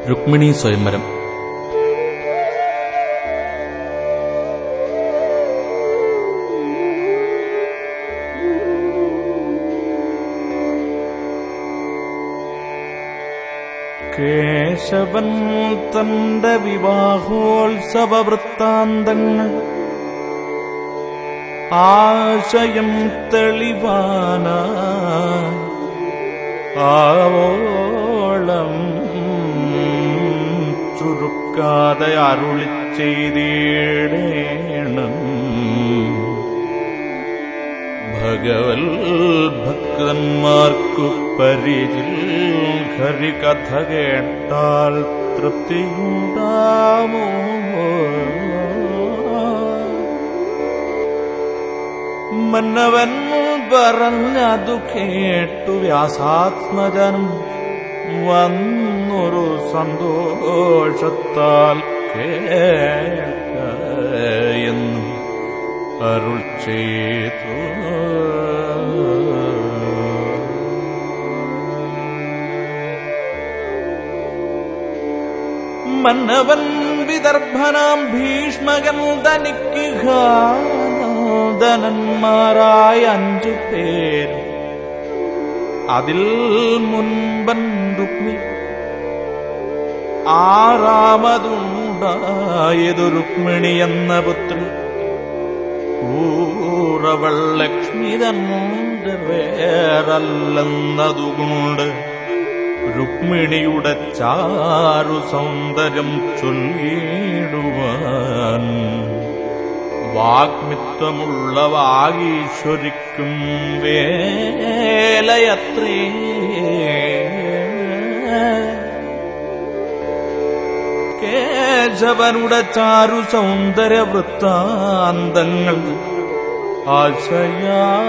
രുക്മിണി സ്വയംവരം കേശവൻ തന്റെ വിവാഹോത്സവ വൃത്താന്തങ്ങൾ ആശയം തെളിവാന ആവോളം ചുരുക്കാതെ അരുളി ചെയ്തിടേണം ഭഗവൽ ഭക്തന്മാർക്കു പരിചിൽ ഹരികഥ കേട്ടാൽ തൃപ്തിയുണ്ടാമോ മന്നവൻ പറഞ്ഞതു കേട്ടു വ്യാസാത്മജനും വന്നൊരു സന്തോഷത്താൽ കേൾക്കയെന്നും അരുൾ ചെയ്തു മന്നവൻ വിദർഭനാം ഭീഷ്മകൻ തനിക്ക് ധനന്മാരായ അഞ്ചു പേര് അതിൽ മുൻപൻ രുക്മി ആറാമതുണ്ടായതു രുക്മിണി എന്ന പുത്രി കൂറവൾ ലക്ഷ്മി തന്റെ വേറല്ലെന്നതുകൊണ്ട് രുക്മിണിയുടെ ചാരു സൗന്ദര്യം ചൊല്ലിടുവാൻ വാഗ്മിത്വമുള്ള വാഗീശ്വരിക്കും വേലയത്രേ കേശവനുടെ ചാരു സൗന്ദര്യ വൃത്താന്തങ്ങൾ ആശയ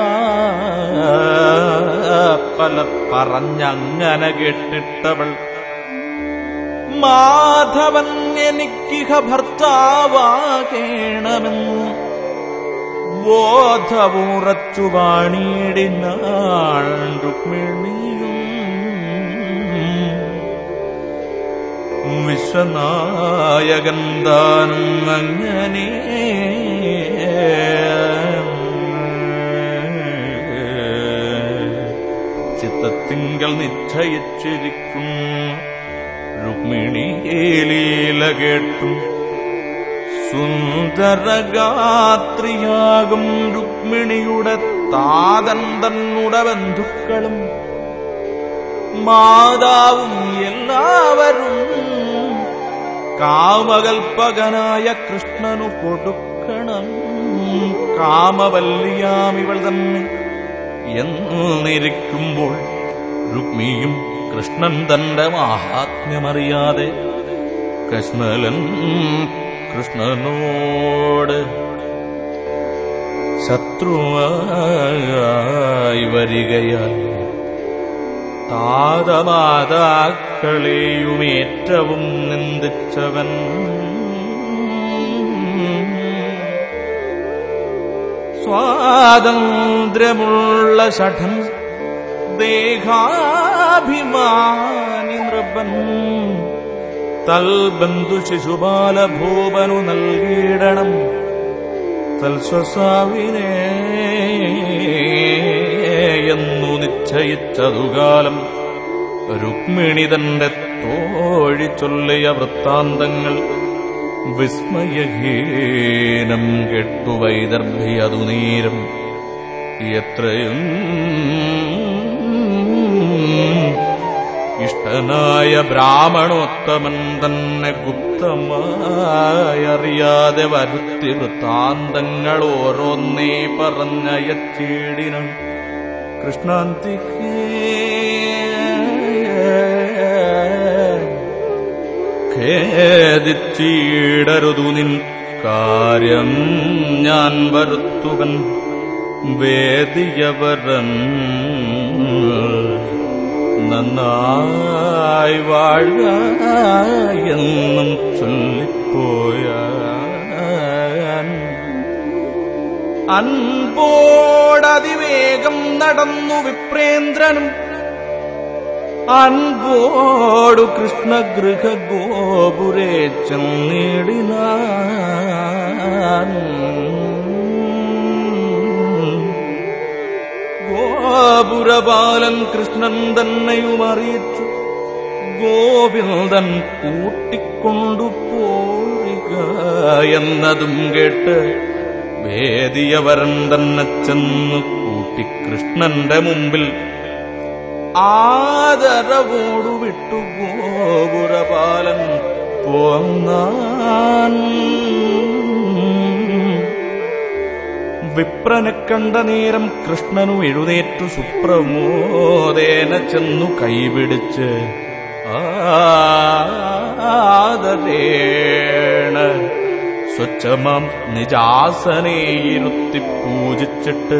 പല പറഞ്ഞങ്ങനെ കേട്ടിട്ടവൾ മാധവൻ എനിക്കിഹ ഭർത്താവാകേണമെന്ന് ബോധപൂറച്ചു വാണിയിടിനാൾ രുക്മിണിയും വിശ്വനായകൻ താനും അങ്ങനെ ചിത്തത്തിങ്കൽ നിശ്ചയിച്ചിരിക്കും രുക്മിണി ലീല കേട്ടും സുന്ദരഗാത്രിയാകും രുക്മിണിയുടെ താതൻ തന്നുടെ ബന്ധുക്കളും മാതാവും എല്ലാവരും കാമകൽപ്പകനായ കൃഷ്ണനു കൊടുക്കണം കാമവല്ലിയാമിവൾ തന്നെ എന്നിരിക്കുമ്പോൾ രുക്മിയും കൃഷ്ണൻ തന്റെ മാഹാത്മ്യമറിയാതെ കൃഷ്ണലൻ കൃഷ്ണനോട് ശത്രുവായി വരികയാൽ താതമാതാക്കളെയുമേറ്റവും നിന്ദിച്ചവൻ സ്വാതന്ത്ര്യമുള്ള ഷഠൻ ദേഹാഭിമാനി നൃപൻ തൽബന്ധു ശിശുപാല ഭൂപനു നൽകിയിടണം തൽസ്വസാവിനെ എന്നു നിശ്ചയിച്ചതുകാലം രുക്മിണി തന്റെ തോഴി ചൊല്ലിയ വൃത്താന്തങ്ങൾ വിസ്മയഹീനം കെട്ടു വൈദർഭിയതു നീരം എത്രയും ഇഷ്ടനായ ബ്രാഹ്മണോത്തമൻ തന്നെ ഗുപ്തമായറിയാതെ വരുത്തി വൃത്താന്തങ്ങൾ ഓരോന്നേ പറഞ്ഞയച്ചീടിനം കൃഷ്ണാന്തിക്ക് ഖേദിച്ചീടരുതു നിൻ കാര്യം ഞാൻ വരുത്തുവൻ വേദിയവരൻ നന്നായി വാഴുക എന്നും ചൊല്ലിപ്പോയ അൻപോടതിവേഗം നടന്നു വിപ്രേന്ദ്രനും അൻപോടു കൃഷ്ണഗൃഹ ഗോപുരേ ചെന്നിടിനാൻ ഗോപുരപാലൻ കൃഷ്ണൻ തന്നെയും അറിയിച്ചു ഗോവിന്ദൻ കൂട്ടിക്കൊണ്ടു പോവുക എന്നതും കേട്ട് വേദിയവരൻ തന്നെ ചെന്ന് കൂട്ടി കൃഷ്ണന്റെ മുമ്പിൽ ആദരവോടു വിട്ടു ഗോപുരപാലൻ പോന്നാൻ വിപ്രനെ കണ്ട നേരം കൃഷ്ണനു എഴുന്നേറ്റു സുപ്രമോദേന ചെന്നു കൈപിടിച്ച് ആദരേണ സ്വച്ഛമാം നിജാസനെ ഇരുത്തി പൂജിച്ചിട്ട്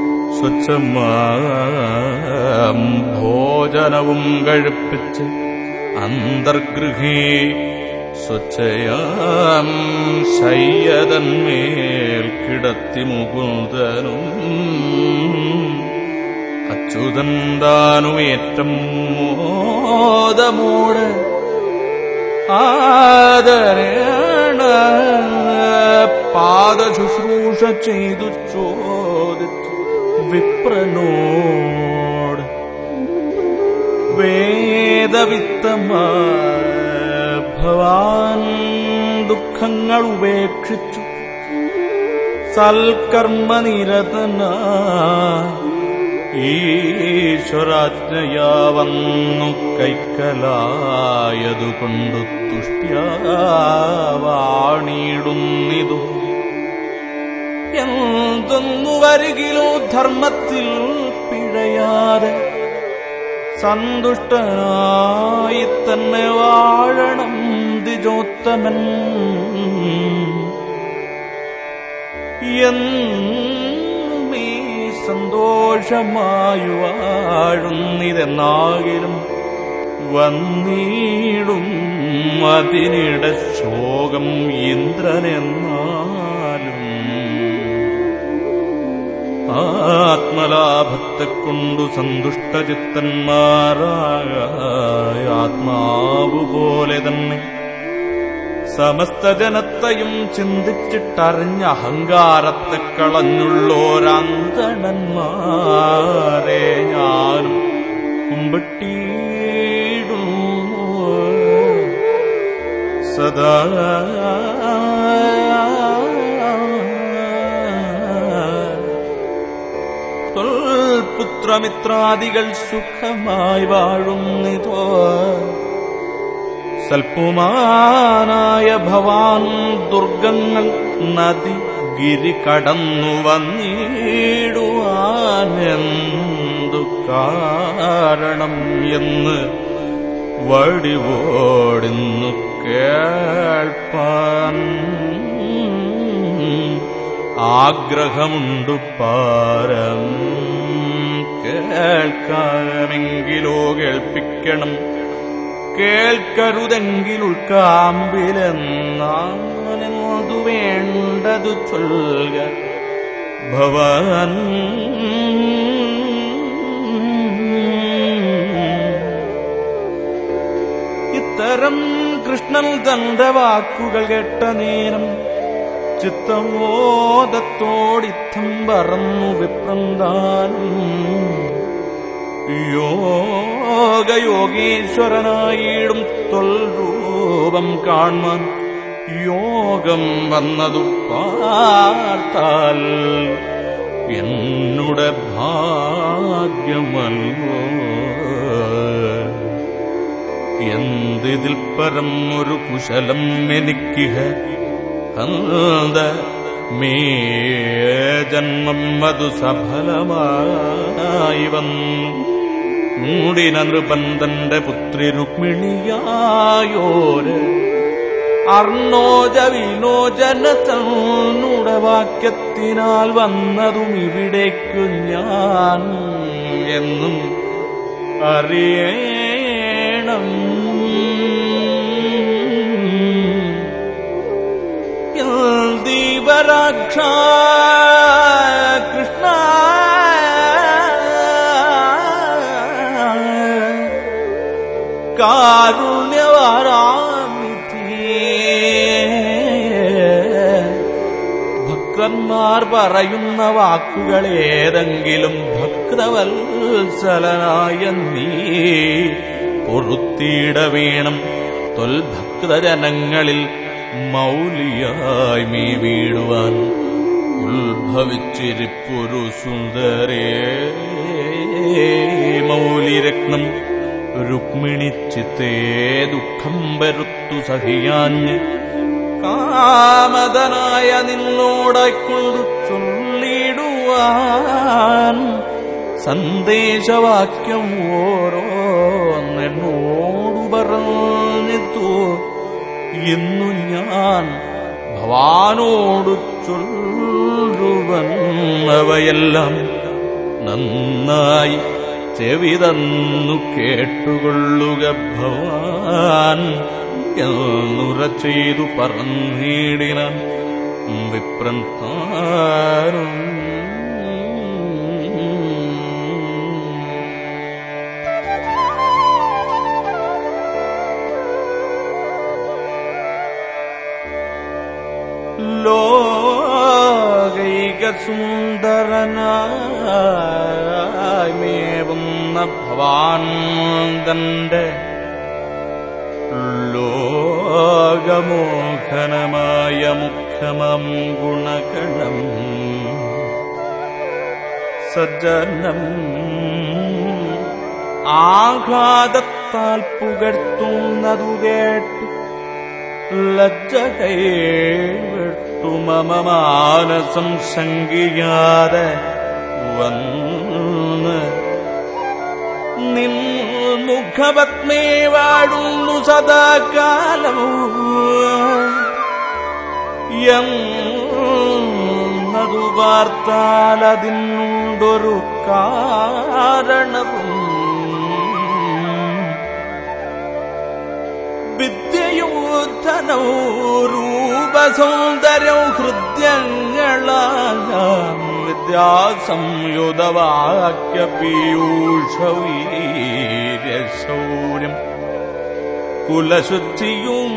സ്വച്ഛമാം ഭോജനവും കഴിപ്പിച്ച് അന്തർഗൃഹേ സ്വച്ഛയാം ശയ്യതന്മേൽ കിടത്തി മുകുന്ദനും അച്യുതൻ താനുമേറ്റം മോദമോട് ആദരേണ പാദശുശ്രൂഷ ചെയ്തു ചോദിച്ചു വിപ്രനോട് വേദവിത്തമായ ഭവാൻ ദുഃഖങ്ങൾ ഉപേക്ഷിച്ചു സൽക്കർമ്മനിരതന ഈശ്വരാജ്ഞയാ വന്നു കൈക്കലായതുകൊണ്ടു തുഷ്ട്യാവാണിയിടുന്നിതു എന്തൊന്നു വരികിലോ ധർമ്മത്തിൽ പിഴയാതെ സന്തുഷ്ടനായി തന്നെ വാഴണം ദിജോത്തമൻ എന്നീ സന്തോഷമായു വാഴുന്നിതെന്നാകിലും വന്നീടും അതിനിട ശോകം ഇന്ദ്രനെന്നാലും ആത്മലാഭത്തെ കൊണ്ടു സന്തുഷ്ടചിത്തന്മാരായ ആത്മാവു പോലെ തന്നെ സമസ്ത ജനത്തെയും ചിന്തിച്ചിട്ടറിഞ്ഞ അഹങ്കാരത്തെ കളഞ്ഞുള്ളോരങ്കണന്മാരെ ഞാനും കുമ്പിട്ടിടുന്നു സദാ പുത്രമിത്രാദികൾ സുഖമായി വാഴുന്നിതോ സൽപുമാനായ ഭവാൻ ദുർഗങ്ങൾ നദി ഗിരി കടന്നു വന്നിടുവാനെന്തു കാരണം എന്ന് വടിവോടിന്നു കേൾപ്പാൻ ആഗ്രഹമുണ്ടു പാരം കേൾക്കാമെങ്കിലോ കേൾപ്പിക്കണം കേൾക്കരുതെങ്കിൽ ഉൾക്കാമ്പിലെന്നാലെന്തു വേണ്ടതു ചൊൽക ഭവാൻ ഇത്തരം കൃഷ്ണൻ തന്റെ വാക്കുകൾ കേട്ട നേരം ചിത്തമോദത്തോടിത്തം പറന്നു വിപ്രന്താനും യോഗയോഗീശ്വരനായിടും തൊൽരൂപം കാണാൻ യോഗം വന്നതു പാർത്താൽ എന്നുടെ ഭാഗ്യമല്ലോ എന്തിതിൽ പരം ഒരു കുശലം എനിക്കിഹ അന്ത മേ ജന്മം അത് സഫലമായി വന്നു മൂടിന നൃപന്തന്റെ പുത്രി രുക്മിണിയായോര് അർണോജ വിനോജന തന്നുടെ വാക്യത്തിനാൽ വന്നതും ഇവിടേക്കു ഞാൻ എന്നും അറിയണം ദീപരാക്ഷ കൃഷ്ണ പുത്രന്മാർ പറയുന്ന വാക്കുകൾ ഏതെങ്കിലും ഭക്തവത്സലനായ നീ പൊറുത്തിയിട വീണം തൊൽഭക്തജനങ്ങളിൽ മൗലിയായി മീ വീടുവാൻ ഉത്ഭവിച്ചിരിപ്പൊരു സുന്ദരേ മൗലിരത്നം രുക്മിണി ചിത്തേ ദുഃഖം വരുത്തു സഹിയാഞ്ഞ് കാമതനായ നിന്നോടായിക്കൊണ്ടു ചൊല്ലിടുവാൻ സന്ദേശവാക്യം ഓരോന്നെന്നോടു പറഞ്ഞിത്തു ഇന്നു ഞാൻ ഭവാനോടു ചൊല്ലുവൻ അവയെല്ലാം നന്നായി ചെവിതന്നു കേട്ടുകൊള്ളുക ഭവാൻ എന്നുറ ചെയ്തു പറഞ്ഞിടിനാൻ വിപ്രൻ താനും ലോകൈക സുന്ദരനായി മേവുന്ന ഭവാൻ തന്റെ ലോകമോഹനമായ മുഖമം ഗുണഗണം സജ്ജനം ആഘാതത്താൽ പുകഴ്ത്തുന്നതു കേട്ടു ലജ്ജകേട്ടു മമ മാനസം ശങ്കിയാതെ വന്ന് നിൻ മുഖപത്മേ വാഴുന്നു സദാകാലം എന്നതു വാർത്താൽ അതിനുണ്ടൊരു കാരണവും വിദ്യയൂധനോ രൂപസൗന്ദര്യോ ഹൃദ്യങ്ങളാം വിദ്യാസംയുതവാക്യ പീയൂഷവീര്യശൗര്യം കുലശുദ്ധിയും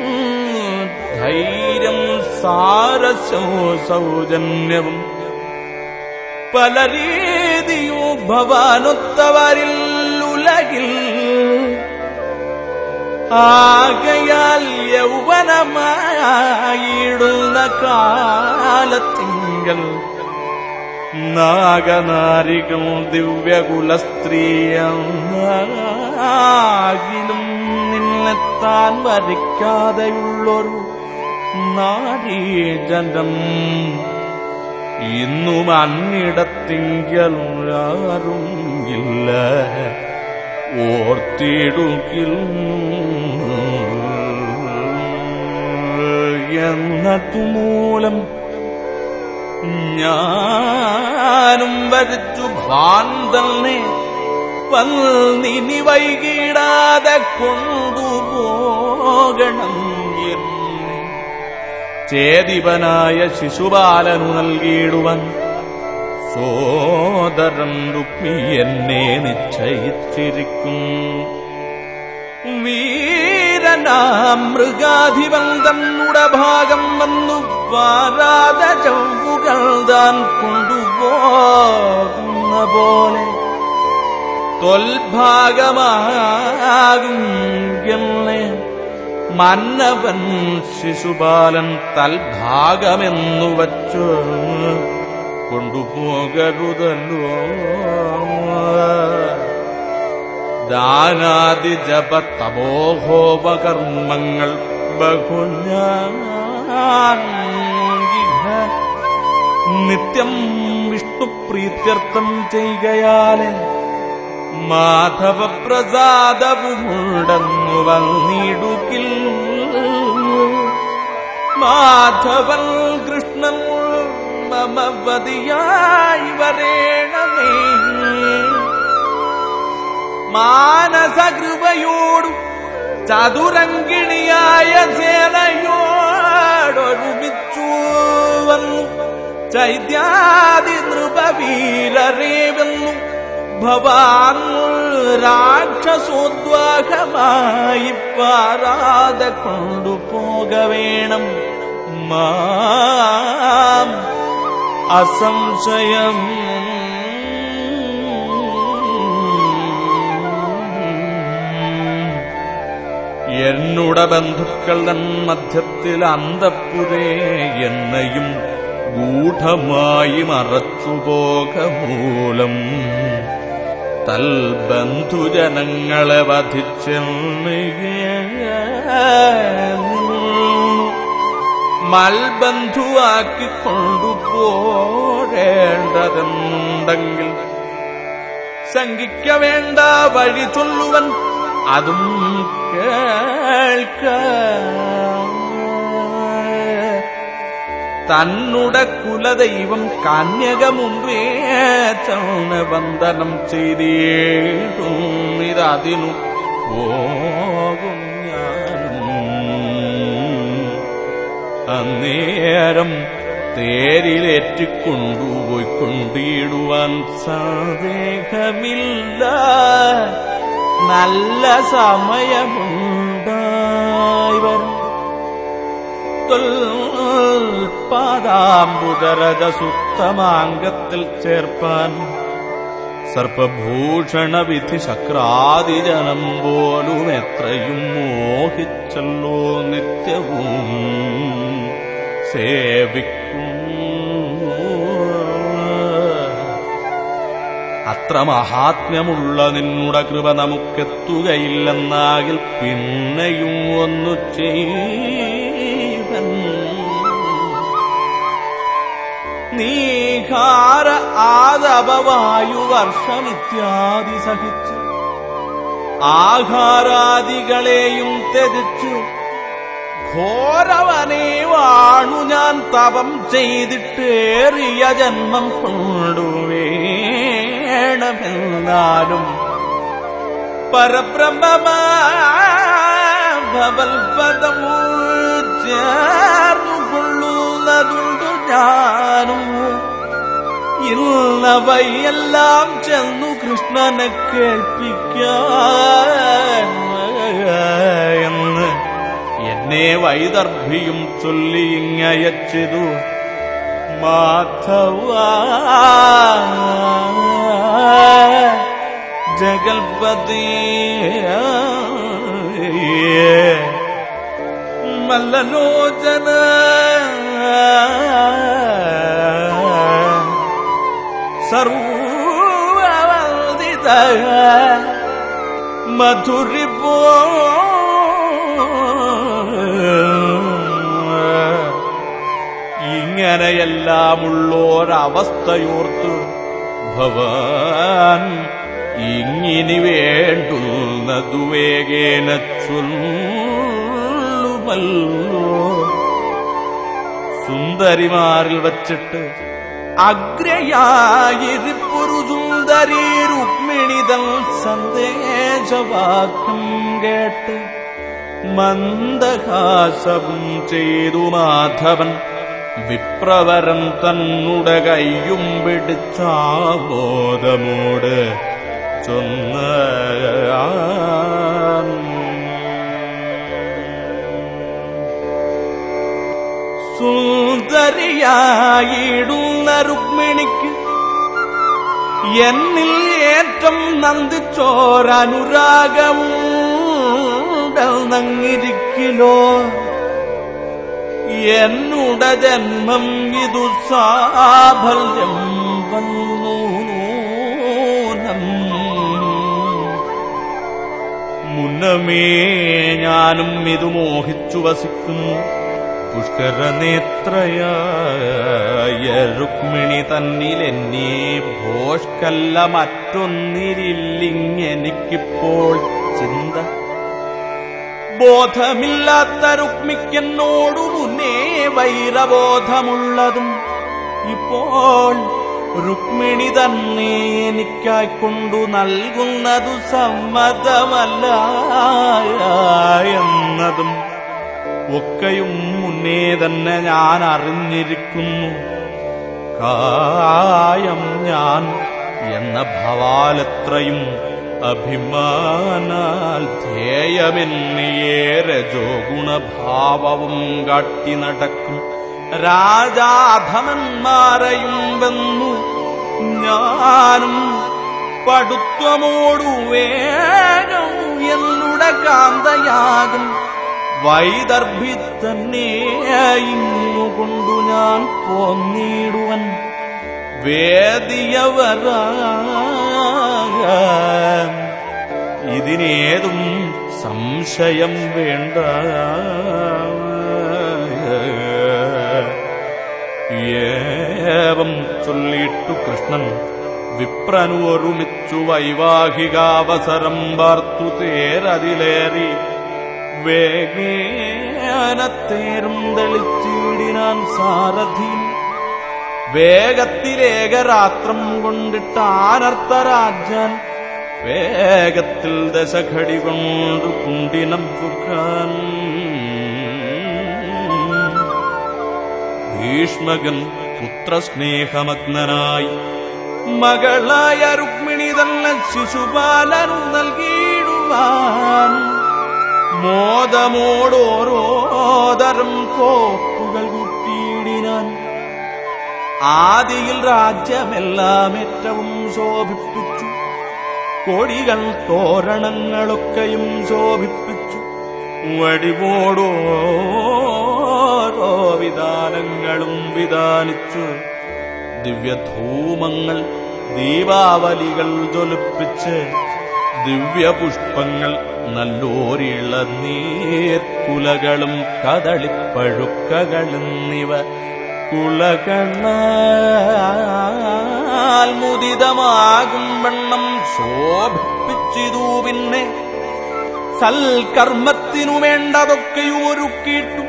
ധൈര്യം സാരസ്യോ സൗജന്യവും പല രീതിയോ ഭവാനൊത്തവരിൽ ഉലകിൽ ആകയാൽ യൗവനമായിടുന്ന കാലത്തിങ്കൽ നാഗനാരികൾ ദിവ്യകുലസ്ത്രീയാകിലും നിന്നെത്താൻ വരിക്കാതെയുള്ളൊരു നാരീജനം ഇന്നും അന്നിടത്തിങ്കൽ ആരും ഇല്ല ഓർത്തിടുകിൽ എന്നതു മൂലം ഞാനും വരിച്ചു ഭാൻ തന്നെ വന്നിനി വൈകിടാതെ കൊണ്ടുപോകണം എന്നെ ചേതിപനായ ശിശുപാലനു നൽകിയിടുവാൻ സോദരൻ രുക്മി എന്നെ നിശ്ചയിച്ചിരിക്കും വീരനാം മൃഗാധിപൻ തന്നുടെ ഭാഗം വന്നു വാരാത ചൗവുകൾ താൻ കൊണ്ടുപോകുന്ന പോലെ തൊൽഭാഗമാകും എന്നെ മന്നവൻ ശിശുപാലൻ തൽഭാഗമെന്നു വച്ചു കൊണ്ടുപോകരുതല്ലോ ദാനാദി ജപ തപോഹോപകർമ്മങ്ങൾ ബഹുഞ്ഞാൻ നിത്യം വിഷ്ണുപ്രീത്യർത്ഥം ചെയ്യുകയാലെ മാധവ പ്രസാദവുമുണ്ടെന്നു വന്നിടുകിൽ മാധവൻ കൃഷ്ണൻ മമവതിയായി വരേണമേ മാനസകൃപയോടു ചതുരങ്കിണിയായ സേനയോടൊരുമിച്ചു വന്നു ചൈത്യാദി നൃപവീരരേവെന്നു ഭവാൻ രാക്ഷസോദ്വാഹമായി പാരാതെ കൊണ്ടുപോക വേണം മാം അസംശയം എന്നുട ബന്ധുക്കൾ തൻ മധ്യത്തിൽ അന്തപ്പുരേ എന്നെയും ഗൂഢമായി മറച്ചുപോകമൂലം തൽ ബന്ധുജനങ്ങളെ വധിച്ചു മൽബന്ധുവാക്കി കൊണ്ടുപോകേണ്ടതെന്നുണ്ടെങ്കിൽ ശങ്കിക്ക വേണ്ട വഴി ചൊല്ലുവൻ അതും കേൾക്ക തന്നുടെ കുലദൈവം കന്യകമുമ്പേ ചൗണ വന്ദനം ചെയ്തേടുന്നിതതിനു പോകും ഞാനും അന്നേരം തേരിലേറ്റിക്കൊണ്ടുപോയി കൊണ്ടിടുവാൻ സന്ദേഹമില്ല നല്ല സമയമുണ്ടായി വരും പാദാംബുദരജ സുത്തമാംഗത്തിൽ ചേർപ്പാൻ സർപ്പഭൂഷണ വിധി ശക്രാദിജനം പോലും എത്രയും മോഹിച്ചല്ലോ നിത്യവും സേവിക്കും അത്ര മഹാത്മ്യമുള്ള നിന്നുടെ കൃപ നമുക്കെത്തുകയില്ലെന്നാകിൽ പിന്നെയും ഒന്നു ചെയ്വൻ നീഹാര ആദപവായു വർഷമിത്യാദി സഹിച്ചു ആഹാരാദികളെയും ത്യജിച്ചു ഘോരവനെ വാണു ഞാൻ തപം ചെയ്തിട്ടേറിയ ജന്മം കൊണ്ടുവേണമെന്നാലും പരബ്രഹ്മഭവൽപദമു ചേർന്നുകൊള്ളുന്നതുണ്ടു ഞാനും ഇന്നവയെല്ലാം ചെന്നു കൃഷ്ണനെ കേൾപ്പിക്കാൻ എന്ന് എന്നെ വൈദർഭിയും ചൊല്ലി ഇങ്ങയച്ചിതു മാധവ ജഗൽപതി മല്ലലോചന സർവവന്ദിത മധുരിപോ ഇങ്ങനെയെല്ലാമുള്ളോരവസ്ഥയോർത്ത് ഭവാൻ ഇങ്ങിനി വേണ്ടുന്നതു വേഗേന ചൊല്ലുമല്ലോ സുന്ദരിമാരിൽ വച്ചിട്ട് അഗ്രയായിരിപ്പൊരു സുന്ദരി രുക്മിണിതൻ സന്ദേശവാക്യം കേട്ട് മന്ദഹാസവും ചെയ്തു മാധവൻ വിപ്രവരൻ തന്നുടെ കയ്യും പിടിച്ചാബോധമോട് ചൊന്ന സുന്ദരിയായിടുന്ന രുക്മിണിക്ക് എന്നിൽ ഏറ്റം നന്ദിച്ചോരനുരാഗമുണ്ടെന്നങ്ങിരിക്കിലോ എന്നുട ജന്മം ഇതു സാഫല്യം വന്നു നൂനം മുന്നമേ ഞാനും ഇത് മോഹിച്ചു വസിക്കുന്നു പുഷ്കരനേത്രയായ രുക്മിണി തന്നിൽ എന്നേ ഭോഷ്കല്ല മറ്റൊന്നിരില്ലിങ്ങെനിക്കിപ്പോൾ ചിന്ത ബോധമില്ലാത്ത രുക്മിക്കെന്നോടു മുന്നേ വൈരബോധമുള്ളതും ഇപ്പോൾ രുക്മിണി തന്നെ എനിക്കായിക്കൊണ്ടു നൽകുന്നതു സമ്മതമല്ല എന്നതും ഒക്കെയും മുന്നേ തന്നെ ഞാൻ അറിഞ്ഞിരിക്കുന്നു കായം ഞാൻ എന്ന ഭവാലെത്രയും അഭിമാനാൽ ധ്യേയമെന്നിയേ രജോ ഗുണഭാവവും കാട്ടി നടക്കും രാജാധമന്മാരെയും വെന്നു ഞാനും പടുത്വമോടു വേഗം എന്നുടെ കാന്തയാകും വൈദർഭി തന്നെ ഇങ്ങുകൊണ്ടു ഞാൻ പോന്നിടുവൻ വേദിയവരാ ഇതിനേതും സംശയം വേണ്ട ഏവം ചൊല്ലിട്ടു കൃഷ്ണൻ വിപ്രനു ഒരുമിച്ചു വൈവാഹികാവസരം വാർത്തു തേരതിലേറി വേഗേനത്തേരും തെളിച്ചിടിനാൻ സാരഥിയും വേഗത്തിലേകരാത്രം കൊണ്ടിട്ട് ആനർത്തരാജാൻ വേഗത്തിൽ ദശഘടി കൊണ്ടു കുണ്ടിനം പുക്കാൻ ഭീഷ്മകൻ പുത്രസ്നേഹമഗ്നനായി മകളായ രുക്മിണി തന്നെ ശിശുപാലനു നൽകിയിടുവാൻ മോദമോടോരോതരം കോപ്പുകൾ കുത്തിയിടിനാൻ ആദിയിൽ രാജ്യമെല്ലാം ഏറ്റവും ശോഭിപ്പിച്ചു കൊടികൾ തോരണങ്ങളൊക്കെയും ശോഭിപ്പിച്ചു വടിവോടോരോ വിധാനങ്ങളും വിധാനിച്ചു ദിവ്യധൂമങ്ങൾ ദീപാവലികൾ ജ്വലിപ്പിച്ച് ദിവ്യപുഷ്പങ്ങൾ നല്ലോരിള നീർക്കുലകളും കദളിപ്പഴുക്കകളും എന്നിവ കുളകളാൽ മുദിതമാകും വണ്ണം ശോഭിപ്പിച്ചിതു പിന്നെ സൽക്കർമ്മത്തിനു വേണ്ടതൊക്കെയും ഒരുക്കിയിട്ടു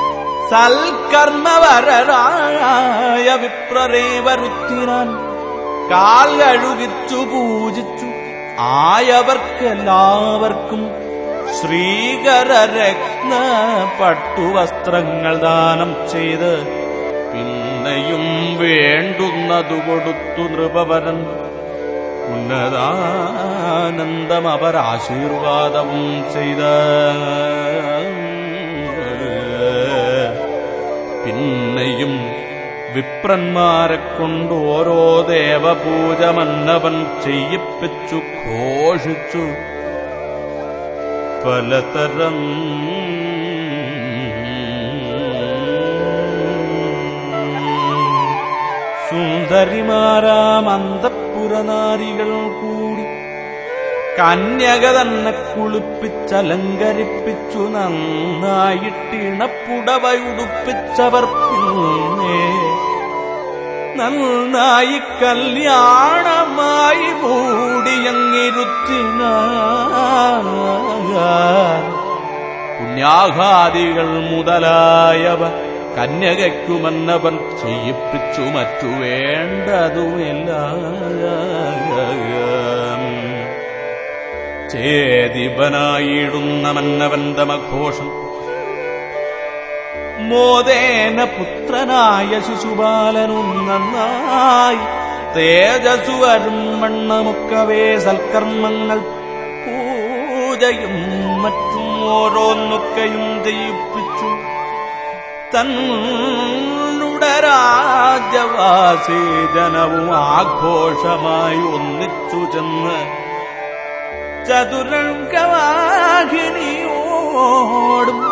സൽക്കർമ്മവരരായ വിപ്രരെ വരുത്തിനാൻ കാൽ കഴുകിച്ചു പൂജിച്ചു ആയവർക്കെല്ലാവർക്കും ശ്രീകരരത്ന പട്ടുവസ്ത്രങ്ങൾ ദാനം ചെയ്ത് പിന്നെയും വേണ്ടുന്നതു കൊടുത്തു നൃപവരൻ ഉന്നതാനന്ദം അവരാശീർവാദവും ചെയ്ത പിന്നെയും വിപ്രന്മാരെ കൊണ്ട് ഓരോ ദേവപൂജ മന്നവൻ ചെയ്യിപ്പിച്ചു ഘോഷിച്ചു പലതരം സുന്ദരിമാരാം അന്തപ്പുരനാരികൾ കൂടി കന്യക തന്നെ കുളിപ്പിച്ചലങ്കരിപ്പിച്ചു നന്നായിട്ടിണപ്പുടവയുടുപ്പിച്ചവർ പിന്നെ നന്നായി കല്യാണമായി മൂടിയങ്ങിരുത്തിന പുണ്യാഘാദികൾ മുതലായവ കന്യകയ്ക്കുമന്നവൻ ചെയ്യിപ്പിച്ചു മറ്റു വേണ്ടതുമില്ല ചേതിവനായിടുന്ന മന്നവൻ ദമഘോഷം മോദേന പുത്രനായ ശിശുപാലനും നന്നായി തേജസ്സു വരും വണ്ണമൊക്കവേ സൽക്കർമ്മങ്ങൾ പൂജയും മറ്റും ഓരോന്നൊക്കെയും ചെയ്യിപ്പിച്ചു തന്നുടെ രാജവാസി ജനവും ആഘോഷമായി ഒന്നിച്ചു ചെന്ന് ചതുരംഗവാഹിനിയോടും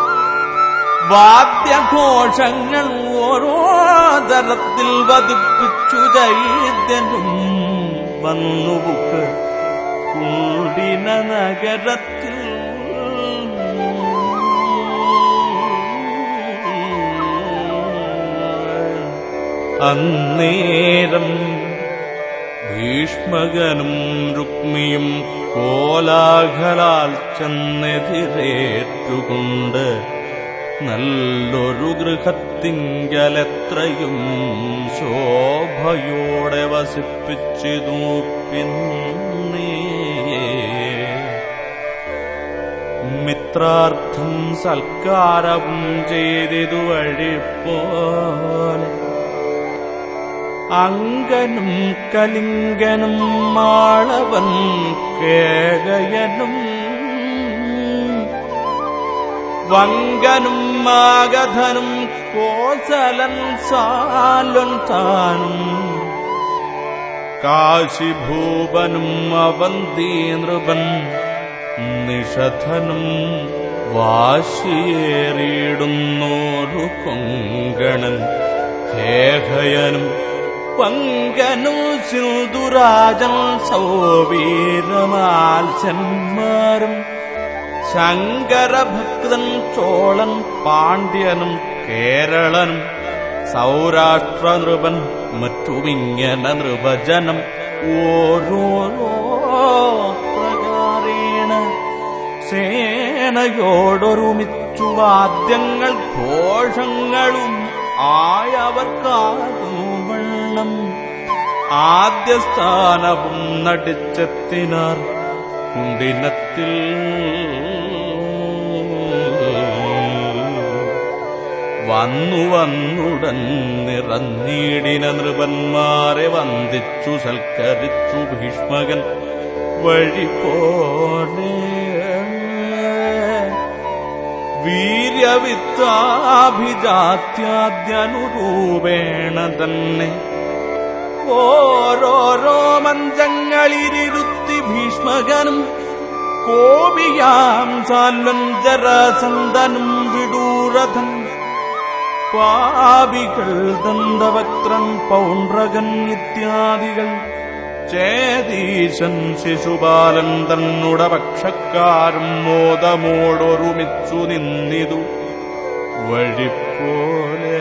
വാദ്യഘോഷങ്ങൾ ഓരോ തരത്തിൽ വധിപ്പിച്ചു ചൈത്യനും വന്നുപുക്ക് കുണ്ടിന നഗരത്തിൽ അന്നേരം ഭീഷ്മകനും രുക്മിയും കോലാഹലാൽ ചെന്നെതിരേറ്റുകൊണ്ട് നല്ലൊരു ഗൃഹത്തിങ്കലെത്രയും ശോഭയോടെ വസിപ്പിച്ചിതു പിന്നെ മിത്രാർത്ഥം സൽക്കാരവും ചെയ്തിതു വഴിപ്പോലെ അങ്കനും കലിംഗനും മാളവൻ കേകയനും വങ്കനും മാഗധനും കോസലൻ സാലൻ താനും കാശിഭൂപനും അവന്തി നൃപൻ നിഷധനും വാശിയേറിയിടുന്നോരു കൊങ്കണൻ ഹേഹയനും പങ്കനു സിന്ധുരാജൻ സൗവീരമാത്സന്മാരും ശങ്കരഭക്തൻ ചോളൻ പാണ്ഡ്യനും കേരളനും സൗരാഷ്ട്ര നൃപൻ മറ്റുമിങ്ങനെ നൃപജനം ഓരോരോ പ്രകാരേണ സേനയോടൊരുമിച്ചു വാദ്യങ്ങൾ ഘോഷങ്ങളും ആയവർക്കാകുവണ്ണം ആദ്യ സ്ഥാനവും നടിച്ചെത്തിനാർ കുണ്ടിനത്തിൽ വന്നു വന്നുടൻ നിറഞ്ഞീടിന നൃപന്മാരെ വന്ദിച്ചു സൽക്കരിച്ചു ഭീഷ്മകൻ വഴി പോലെ വീര്യവിത്താഭിജാത്യാദ്യനുരൂപേണ തന്നെ ഓരോരോ മഞ്ചങ്ങളിലിരുത്തി ഭീഷ്മകനും കോപിയാം സാൽവൻ ജരാസന്തനും വിടൂരഥൻ പാപികൾ ദന്തവക്രൻ പൗണ്ഡ്രകൻ ഇത്യാദികൾ ചേതീശൻ ശിശുപാലൻ തന്നുട പക്ഷക്കാരും മോദമോടൊരുമിച്ചു നിന്നിതു വഴിപ്പോലെ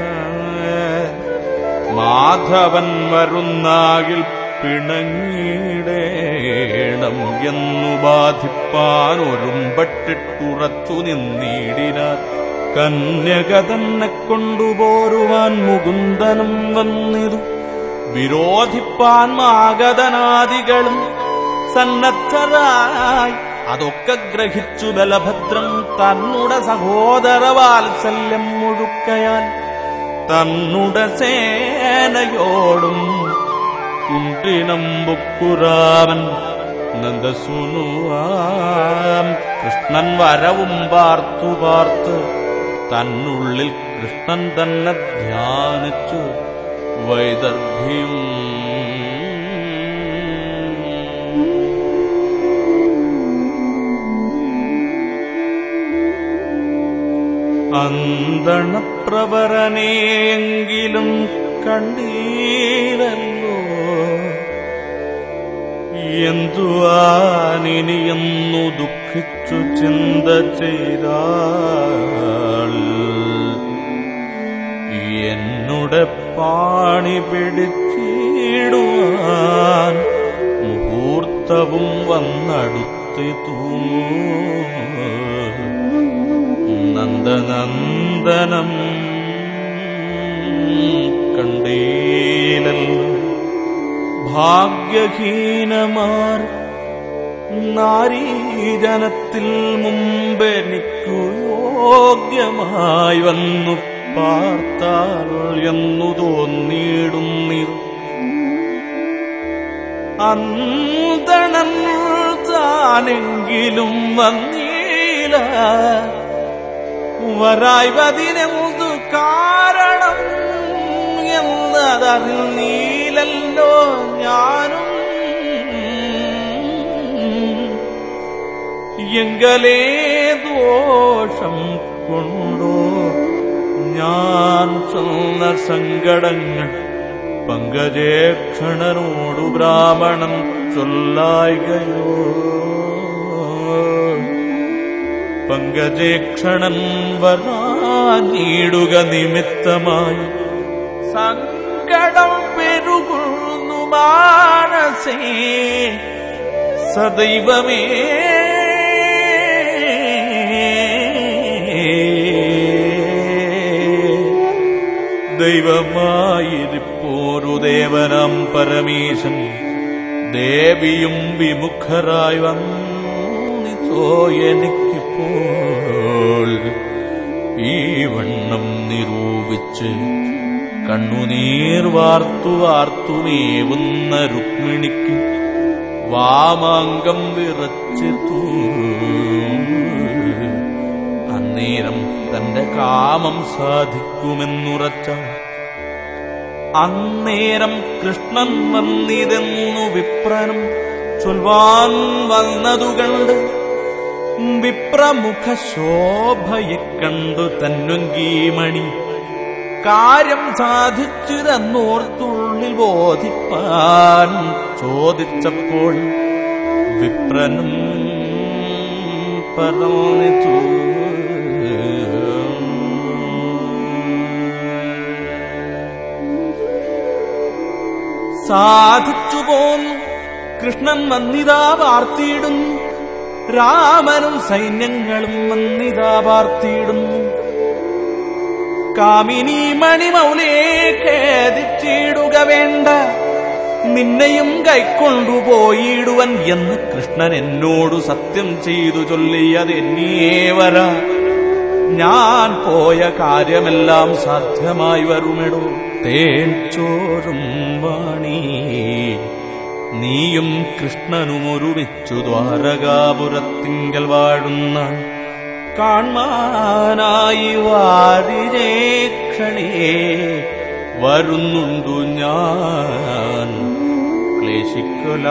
മാധവൻ വരുന്നാകിൽ പിണങ്ങിടേണം എന്നു ബാധിപ്പാൻ ഒരുമ്പട്ടിട്ടുറച്ചു നിന്നിടിനാർ കന്യക തന്നെ കൊണ്ടുപോരുവാൻ മുകുന്ദനും വന്നിതു വിരോധിപ്പാൻ മാഗതനാദികളും സന്നദ്ധരായി അതൊക്കെ ഗ്രഹിച്ചു ബലഭദ്രം തന്നുടെ സഹോദര വാത്സല്യം മുഴുക്കയാൽ തന്നുടെ സേനയോടും കുണ്ടിനം ബുക്കുരാമൻ നന്ദസുനുവാം കൃഷ്ണൻ വരവും പാർത്തു പാർത്ത് തന്നുള്ളിൽ കൃഷ്ണൻ തന്നെ ധ്യാനിച്ചു വൈദർഭിയും അന്തണപ്രവരനെയെങ്കിലും കണ്ടീരല്ലോ എന്തുവാനിനിയെന്നു ദുഃഖിച്ചു ചിന്ത ചെയ്താൾ എന്നുടെ പാണി പിടിച്ചിടുവാൻ മുഹൂർത്തവും വന്നടുത്തു നന്ദനന്ദനം കണ്ടീലല്ലോ ഭാഗ്യഹീനമാർ നാരീജനത്തിൽ മുമ്പെനിക്കു യോഗ്യമായി വന്നു പാർത്താൽ എന്നു തോന്നിയിടുന്നിരു അന്തണൻ താനെങ്കിലും വന്നീല വരായ്വതിനെന്തു കാരണം എന്നതറിഞ്ഞീലല്ലോ ഞാനും എങ്കലേ ദോഷം കൊണ്ടോ ഞാൻ ചെന്ന സങ്കടങ്ങൾ പങ്കജേക്ഷണനോടു ബ്രാഹ്മണൻ ചൊല്ലായികയോ പങ്കജേക്ഷണൻ വരാനീടുക നിമിത്തമായി സങ്കടം പെരുകുന്നു മാനസേ സദൈവമേ ദൈവമായിരിപ്പോരു ദേവനാം പരമേശൻ ദേവിയും വിമുഖരായി വന്നിതോ എനിക്കിപ്പോൾ ഈ വണ്ണം നിരൂപിച്ച് കണ്ണുനീർ വാർത്തു വാർത്തുമേവുന്ന രുക്മിണിക്ക് വാമാങ്കം വിറച്ചിത്തു അന്നേരം തന്റെ കാമം സാധിക്കുമെന്നുറച്ച അന്നേരം കൃഷ്ണൻ വന്നിതെന്നു വിപ്രനും ചൊൽവാൻ വന്നതു കണ്ട് വിപ്രമുഖ ശോഭയെ കണ്ടു തന്നുങ്കീമണി കാര്യം സാധിച്ചിതെന്നോർത്തുള്ളിൽ ബോധിപ്പാൻ ചോദിച്ചപ്പോൾ വിപ്രനും പറഞ്ഞിച്ചു സാധിച്ചു പോന്നു കൃഷ്ണൻ വന്നിതാ വാർത്തിയിടുന്നു രാമനും സൈന്യങ്ങളും വന്നിതാ വാർത്തിയിടുന്നു കാമിനി മണിമൗലേ ഖേദിച്ചിടുക വേണ്ട നിന്നെയും കൈക്കൊണ്ടുപോയിടുവൻ എന്ന് കൃഷ്ണൻ എന്നോടു സത്യം ചെയ്തു ചൊല്ലിയത് എന്നേ വരാ ഞാൻ പോയ കാര്യമെല്ലാം സാധ്യമായി വരുമെടോ തേൻ ചോരും വാണി നീയും കൃഷ്ണനും ഒരുമിച്ചു ദ്വാരകാപുരത്തിങ്കൽ വാഴുന്ന കാൺമാനായി വാരിരേക്ഷണേ വരുന്നുണ്ടു ഞാൻ ക്ലേശിക്കുല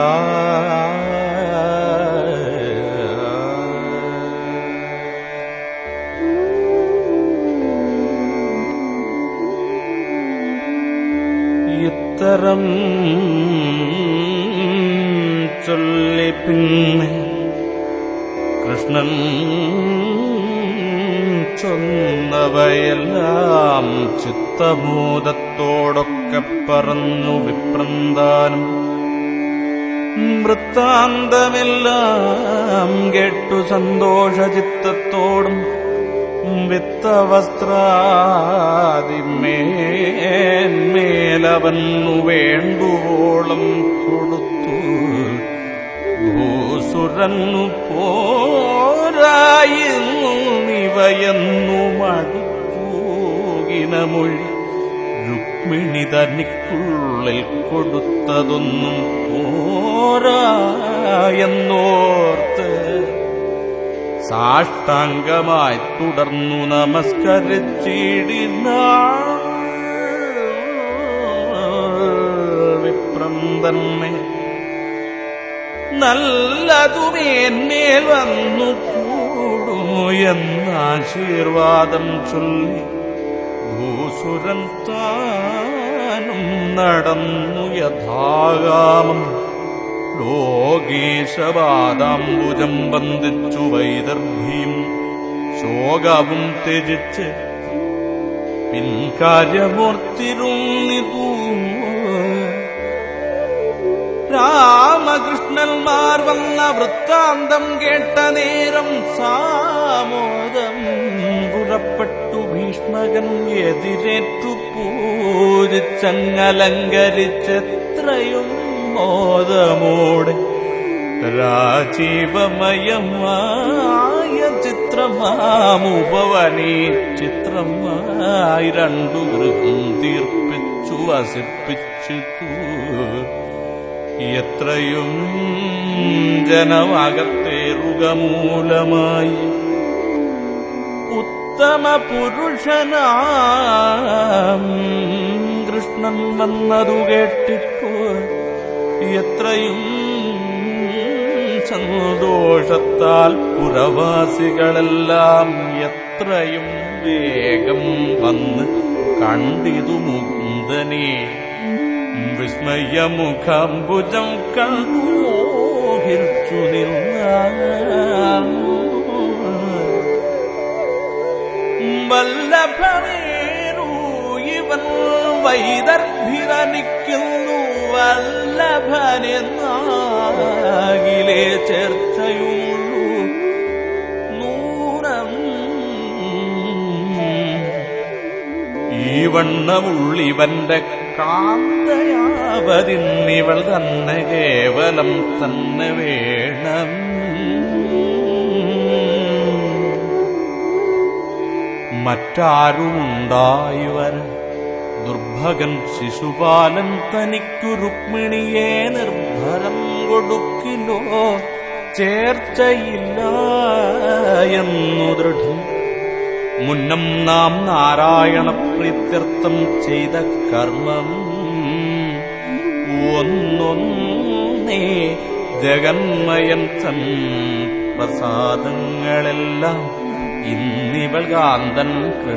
ഇത്തരം ചൊല്ലി പിന്നെ കൃഷ്ണൻ ചൊന്നവയെല്ലാം ചിത്തബോധത്തോടൊക്കെ പറഞ്ഞു വിപ്രന്താനം വൃത്താന്തമെല്ലാം കേട്ടു സന്തോഷചിത്തത്തോടും വിത്തവസ്ത്രാതിമേന്മേലവന്നു വേണ്ടുവോളം കൊടുത്തു ഭൂസുരന്നു പോരായിരുന്നു നിവയെന്നു മടുപ്പൂകിന മൊഴി രുക്മിണി തനിക്കുള്ളിൽ കൊടുത്തതൊന്നും പോരായെന്നോർത്ത് സാഷ്ടാംഗമായി തുടർന്നു നമസ്കരിച്ചിടിന വിപ്രം തന്നെ നല്ലതുമേന്മേൽ വന്നു കൂടു എന്നാശീർവാദം ചൊല്ലി ഭൂസുരൻ താനും നടന്നു യഥാകാമം ലോകേശപാദാംബുജം ബന്ധിച്ചു വൈദർഭിയും ശോകവും ത്യജിച്ച് പിൻകാര്യമോർത്തിരുന്നിതൂ രാമകൃഷ്ണന്മാർ വന്ന വൃത്താന്തം കേട്ട നേരം സാമോദം പുറപ്പെട്ടു ഭീഷ്മകൻ എതിരേറ്റു പൂജിച്ചങ്ങലങ്കരിച്ചെത്രയും മോദമോടെ രാജീവമയമായ ചിത്രമാമുപവനീ ചിത്രമായി രണ്ടു ഗൃഹം തീർപ്പിച്ചു വസിപ്പിച്ചു എത്രയും ജനമകത്തേറുക മൂലമായി ഉത്തമ പുരുഷനാം കൃഷ്ണൻ വന്നതു കേട്ടിട്ടു എത്രയും സന്തോഷത്താൽ പുരവാസികളെല്ലാം എത്രയും വേഗം വന്ന് കണ്ടിതു മുകുന്ദനെ വിസ്മയമുഖാംബുജം കണ്ടു മോഹിച്ചു വല്ലഭമേരു ഇവൻ വൈദർഭിരനിക്കുന്നു വല്ലഭനെന്നാകിലേ ചേർച്ചയുള്ളൂ നൂനം ഈ വണ്ണമുള്ളിവന്റെ കാന്തയാവതിന്നിവൾ തന്നെ കേവലം തന്നെ വേണം മറ്റാരുമുണ്ടായുവർ ദുർഭകൻ ശിശുപാലൻ തനിക്കു രുക്മിണിയെ നിർഭരം കൊടുക്കിലോ ചേർച്ചയില്ല എന്നു ദൃഢം മുന്നം നാം നാരായണ പ്രീത്യർത്ഥം ചെയ്ത കർമ്മം ഒന്നൊന്നേ ജഗന്മയൻ തൻ പ്രസാദങ്ങളെല്ലാം ഇന്നിവൾ കാന്തൻ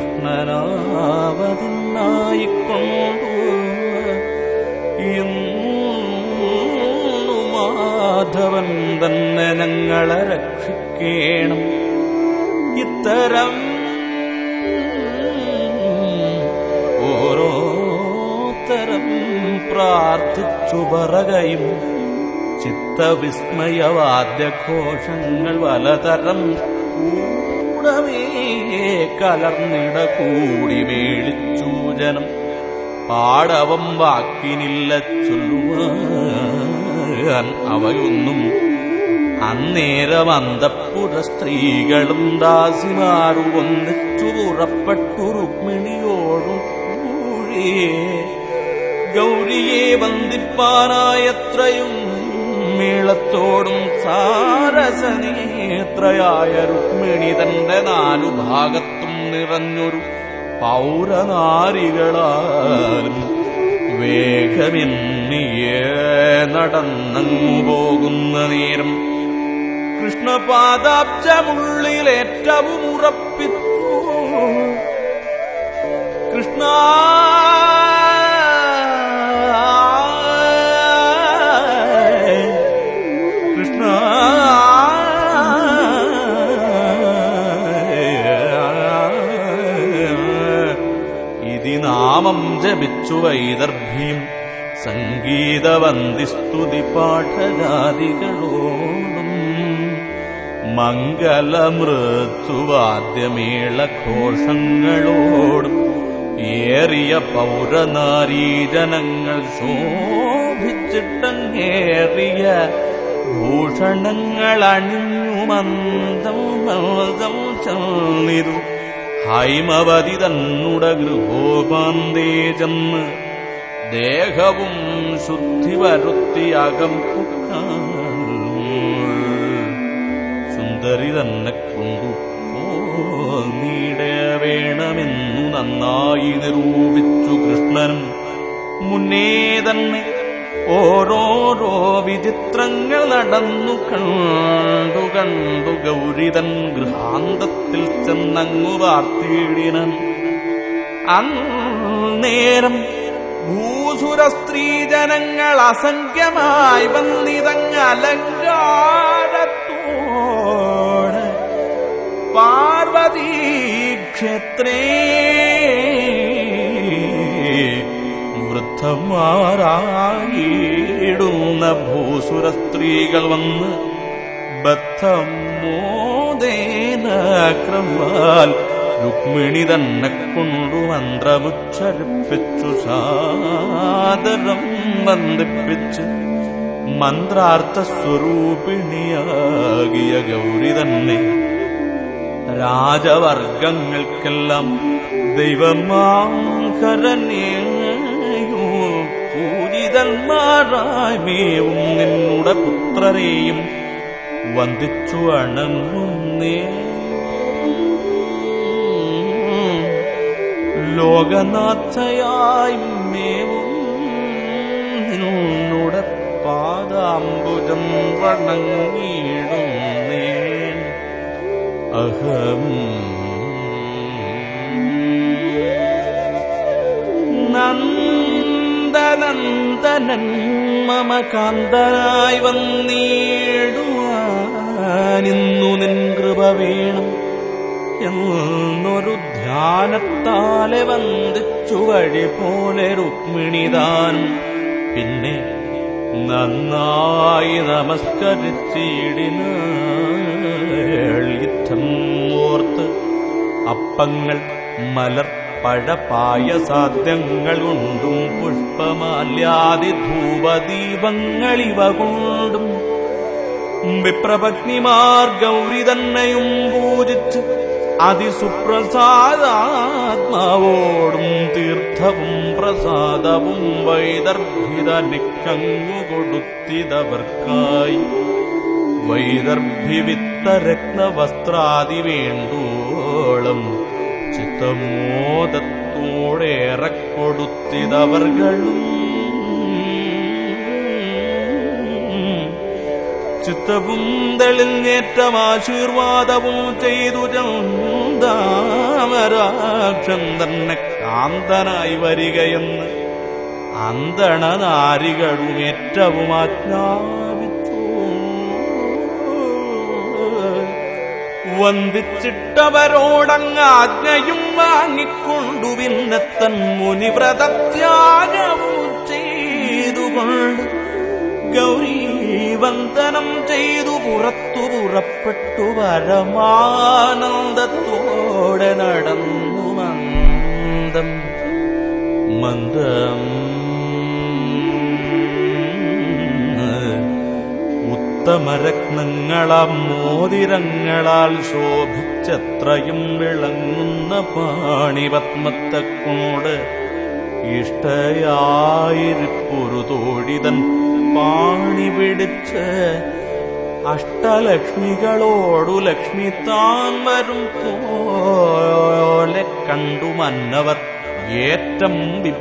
കൃഷ്ണനാവതിനായിക്കൊണ്ടു ഇന്നു മാധവൻ തന്നെ ഞങ്ങളെ രക്ഷിക്കേണം ഇത്തരം ഓരോ തരം പ്രാർത്ഥിച്ചു പറകയും ചിത്തവിസ്മയവാദ്യഘോഷങ്ങൾ പലതരം കൂടമേ കലർന്നിട കൂടി മേളിച്ചു ജനം പാടവം വാക്കിനില്ല ചൊല്ലുവാൻ അവയൊന്നും അന്നേരം അന്തപ്പുര സ്ത്രീകളും ദാസിമാരും ഒന്നിച്ചു പുറപ്പെട്ടു രുക്മിണിയോടും കൂടിയേ ഗൗരിയെ വന്ദിപ്പാനായത്രയും മേളത്തോടും സാരസനേത്രയായ രുക്മിണി തന്റെ നാലു ഭാഗത്തും നിറഞ്ഞൊരു പൗരനാരികളാലും വേഗമെന്നിയേ നടന്നങ്ങു പോകുന്ന നേരം കൃഷ്ണപാദാബ്ജമുള്ളിലേറ്റവും ഉറപ്പിച്ചു കൃഷ്ണ കൃഷ്ണ ഇതി നാമം ജപിച്ചു വൈദർഭിയും സംഗീതവന്തിസ്തുതി പാഠജാതികളോടും മംഗലമൃത്തുവാദ്യമേളഘോഷങ്ങളോടും ഏറിയ പൗരനാരീജനങ്ങൾ ശോഭിച്ചിട്ടങ്ങേറിയ ഭൂഷണങ്ങൾ അണിഞ്ഞു മന്ദം മന്ദം ചെന്നിരു ഹൈമവതി തന്നുട ഗൃഹോപാന്തേ ചെന്ന് ദേഹവും ശുദ്ധി വരുത്തിയകം സുന്ദരി തന്നെ കൊണ്ടു നീട വേണമെന്നു നന്നായി നിരൂപിച്ചു കൃഷ്ണനും മുന്നേ തന്നെ ഓരോരോ വിചിത്രങ്ങൾ നടന്നു കണ്ടു കണ്ടു ഗൗരിതൻ ഗൃഹാന്തത്തിൽ ചെന്നങ്ങു വാർത്തിയിടിനൻ അന്നേരം ഭൂസുര സ്ത്രീജനങ്ങൾ അസംഖ്യമായി വന്നിതങ്ങ് അലങ്കാരത്തോട് പാർവതീ ക്ഷേത്രേ വൃദ്ധന്മാരായിടുന്ന ഭൂസുര സ്ത്രീകൾ വന്ന് ബദ്ധമോദേന ക്രമാൽ രുക്മിണി തന്നെ കൊണ്ടു മന്ത്രമുച്ചരിപ്പിച്ചു സാദരം ബന്ധിപ്പിച്ച് മന്ത്രാർത്ഥ സ്വരൂപിണിയാകിയ ഗൗരി തന്നെ രാജവർഗങ്ങൾക്കെല്ലാം ദൈവമാങ്കരനെയോ പൂജിതന്മാരായി മേവും നിന്നുടെ പുത്രരെയും വന്ദിച്ചു അണങ്ങുന്നേ ലോകനാഥയായി മേവും നിന്നുടെ പാദാംബുജം വണങ്ങിയിടുന്നേൻ അഹം നന്ദനന്ദനൻ മമ കാന്തനായി വന്നിടുവാനിന്നു നിൻ കൃപ വേണം എന്നൊരു ധ്യാനത്താലെ വന്ദിച്ചു വഴി പോലെ രുക്മിണിതാനും പിന്നെ നന്നായി നമസ്കരിച്ചിടിന യുദ്ധം ഓർത്ത് അപ്പങ്ങൾ മലർ പഴപായസാദ്യങ്ങൾ കൊണ്ടും പുഷ്പമാല്യാദി ധൂപദീപങ്ങൾ ഇവ കൊണ്ടും വിപ്രപത്നിമാർ ഗൗരി തന്നെയും പൂജിച്ച് അതിസുപ്രസാദാത്മാവോടും തീർത്ഥവും പ്രസാദവും വൈദർഭിത നിക്കങ്ങു കൊടുത്തിതവർക്കായി വൈദർഭി വിത്തരത്ന വസ്ത്രാദി വേണ്ടോളം ചിത്തമോദത്തോടേറെ കൊടുത്തിതവർകളും ചിത്തവും തെളിഞ്ഞേറ്റം ആശീർവാദവും ചെയ്തു ചന്ദാമരാക്ഷൻ തന്നെ കാന്തനായി വരികയെന്ന് അന്തണനാരികളും ഏറ്റവും ആജ്ഞാപിച്ചു വന്ദിച്ചിട്ടവരോടങ്ങ് ആജ്ഞയും വാങ്ങിക്കൊണ്ടു പിന്നെ തൻ മുനിവ്രതത്യാഗവും ചെയ്തുകൊണ്ട് ഗൗരീ വന്ദനം ചെയ്തു പുറത്തു പുറപ്പെട്ടു പരമാനന്ദത്തോടെ നടന്നു മന്ദം മന്ദം ഉത്തമരത്നങ്ങളാം മോതിരങ്ങളാൽ ശോഭിച്ചത്രയും വിളങ്ങുന്ന പാണിപത്മത്തെ കൊണ്ട് ഇഷ്ടയായിരിപ്പൊരു തോഴിതൻ പാണി പിടിച്ച് അഷ്ടലക്ഷ്മികളോടു ലക്ഷ്മി താൻ വരും പോലെ കണ്ടു മന്നവർ ഏറ്റം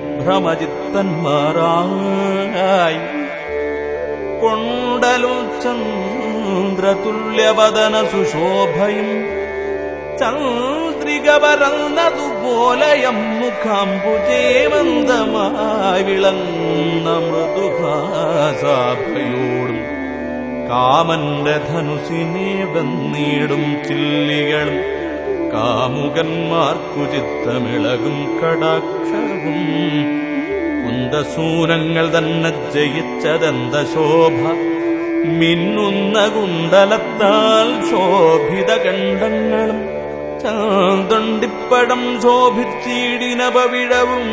വിഭ്രമചിത്തന്മാരായി കൊണ്ടലും ചന്ദ്രതുല്യവദന സുശോഭയും ചന്ദ്രിക പരന്നതുപോലെയം മുഖാംബുജേമന്തമായി വിളങ്ങുന്ന മൃദുഭാസാഭയോടും കാമന്റെ ധനുസിനെ വന്നീടും ചില്ലികളും കാമുകന്മാർക്കു ചിത്തമിളകും കടാക്ഷവും കുന്തസൂനങ്ങൾ തന്നെ ജയിച്ചതെന്ത ശോഭ മിന്നുന്ന കുണ്ടലത്താൽ ശോഭിത കണ്ഡങ്ങളും ചാന്തൊണ്ടിപ്പടം ശോഭിച്ചീടിനപവിഴവും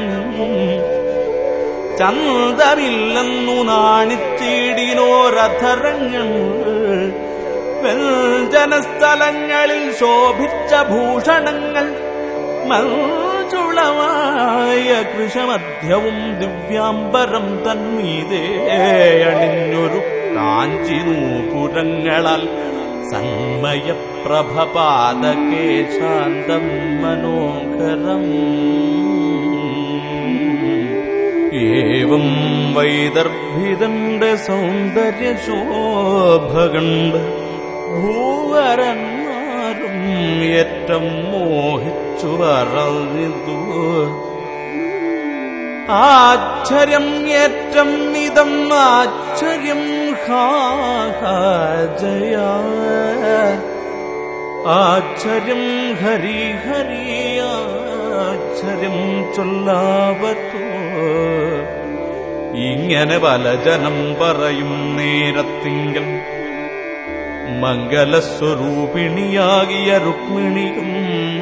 ചന്തമില്ലെന്നു നാണിച്ചീടിനോരധരങ്ങൾ വ്യഞ്ജനസ്ഥലങ്ങളിൽ ശോഭിച്ച ഭൂഷണങ്ങൾ മഞ്ചുളമായ കൃഷമധ്യവും ദിവ്യാംബരം തന്മീതേ അണിഞ്ഞൊരു കാഞ്ചി നൂപുരങ്ങളാൽ സന്മയപ്രഭപാദകേ ശാന്തം മനോഹരം ഏവം വൈദർഭിതന്റെ സൗന്ദര്യ ശോഭ കണ്ട് ഭൂവരന്മാരും ഏറ്റം മോഹിച്ചു പറഞ്ഞതു ആശ്ചര്യം ഏറ്റം ഇതം ആശ്ചര്യം ഹാജയ ആശ്ചര്യം ഹരി ഹരി ആശ്ചര്യം ചൊല്ലാവത്തോ ഇങ്ങനെ പല ജനം പറയും നേരത്തിങ്കൽ മംഗലസ്വരൂപിണിയാകിയ രുക്മിണിയും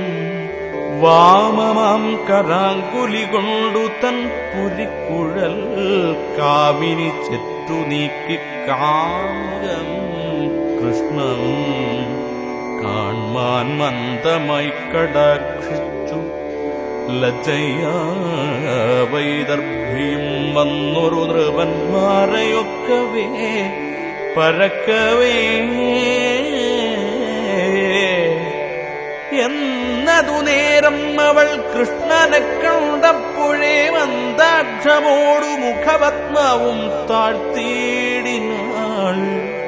വാമമാം കരാങ്കുലി കൊണ്ടു തൻ പുരിക്കുഴൽ കാമിനി ചെറ്റു നീക്കി കാമുകം കൃഷ്ണൻ കാൺമാൻ മന്ദമായി കടാക്ഷിച്ചു ലജ്ജയാ വൈദർഭിയും വന്നൊരു നൃപന്മാരെയൊക്കവേ പരക്കവേ എന്നതു നേരം അവൾ കൃഷ്ണനെ കണ്ടപ്പോഴേ മന്ദാക്ഷമോടു മുഖപത്മവും താഴ്ത്തിയിടിനാൾ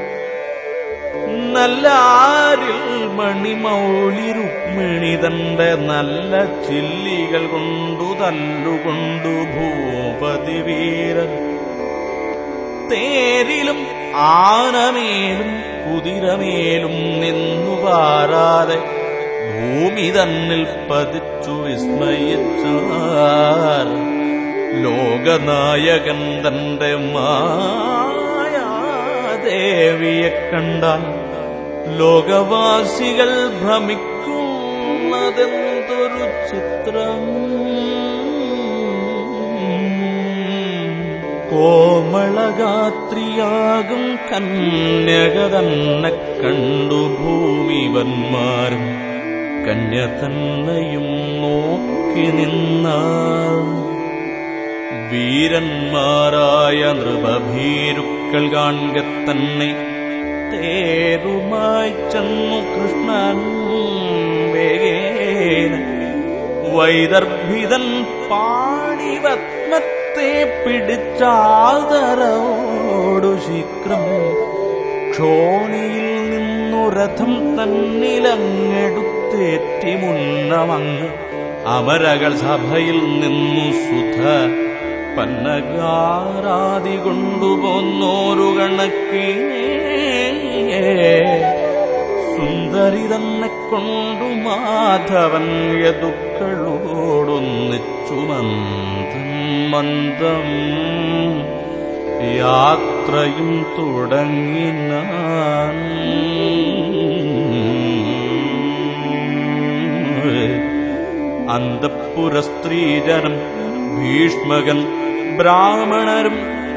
നല്ല ആരിൽ മണിമൗളി രുക്മിണി തന്റെ നല്ല ചില്ലികൾ കൊണ്ടു തല്ലുകൊണ്ടു ഭൂപതി വീരൻ തേരിലും ആനമേലും കുതിരമേലും നിന്നു പാരാതെ ഭൂമി തന്നിൽ പതിച്ചു വിസ്മയിച്ചാർ ലോകനായകൻ തന്റെ മായാദേവിയെ കണ്ടാൽ ലോകവാസികൾ ഭ്രമിക്കുന്നതെന്തൊരു ചിത്രം കോമളഗാത്രിയാകും കന്യക തന്നെ കണ്ടു ഭൂമിവന്മാരും കന്യ തന്നെയും നോക്കി നിന്നാൾ വീരന്മാരായ നൃപഭീരുക്കൾ കാണുക തന്നെ തേരുമായി ചെന്നു കൃഷ്ണൻ വേഗേന വൈദർഭിതൻ പാണിപത്മത്തെ പിടിച്ചാദരവോടു ശീഘ്രം ക്ഷോണിയിൽ നിന്നു രഥം തന്നിലങ്ങെടുത്തേറ്റി മുന്നമങ്ങ് അമരകൾ സഭയിൽ നിന്നു സുധ പന്നകാരാതി കൊണ്ടുപോന്നോരു കണക്കിനേ സുന്ദരി തന്നെ കൊണ്ടു മാധവൻ യദുക്കളോടൊന്നിച്ചു മന്ദം മന്ദം യാത്രയും തുടങ്ങിനാൻ അന്തപ്പുര സ്ത്രീജനം ഭീഷ്മകൻ ബ്രാഹ്മണരും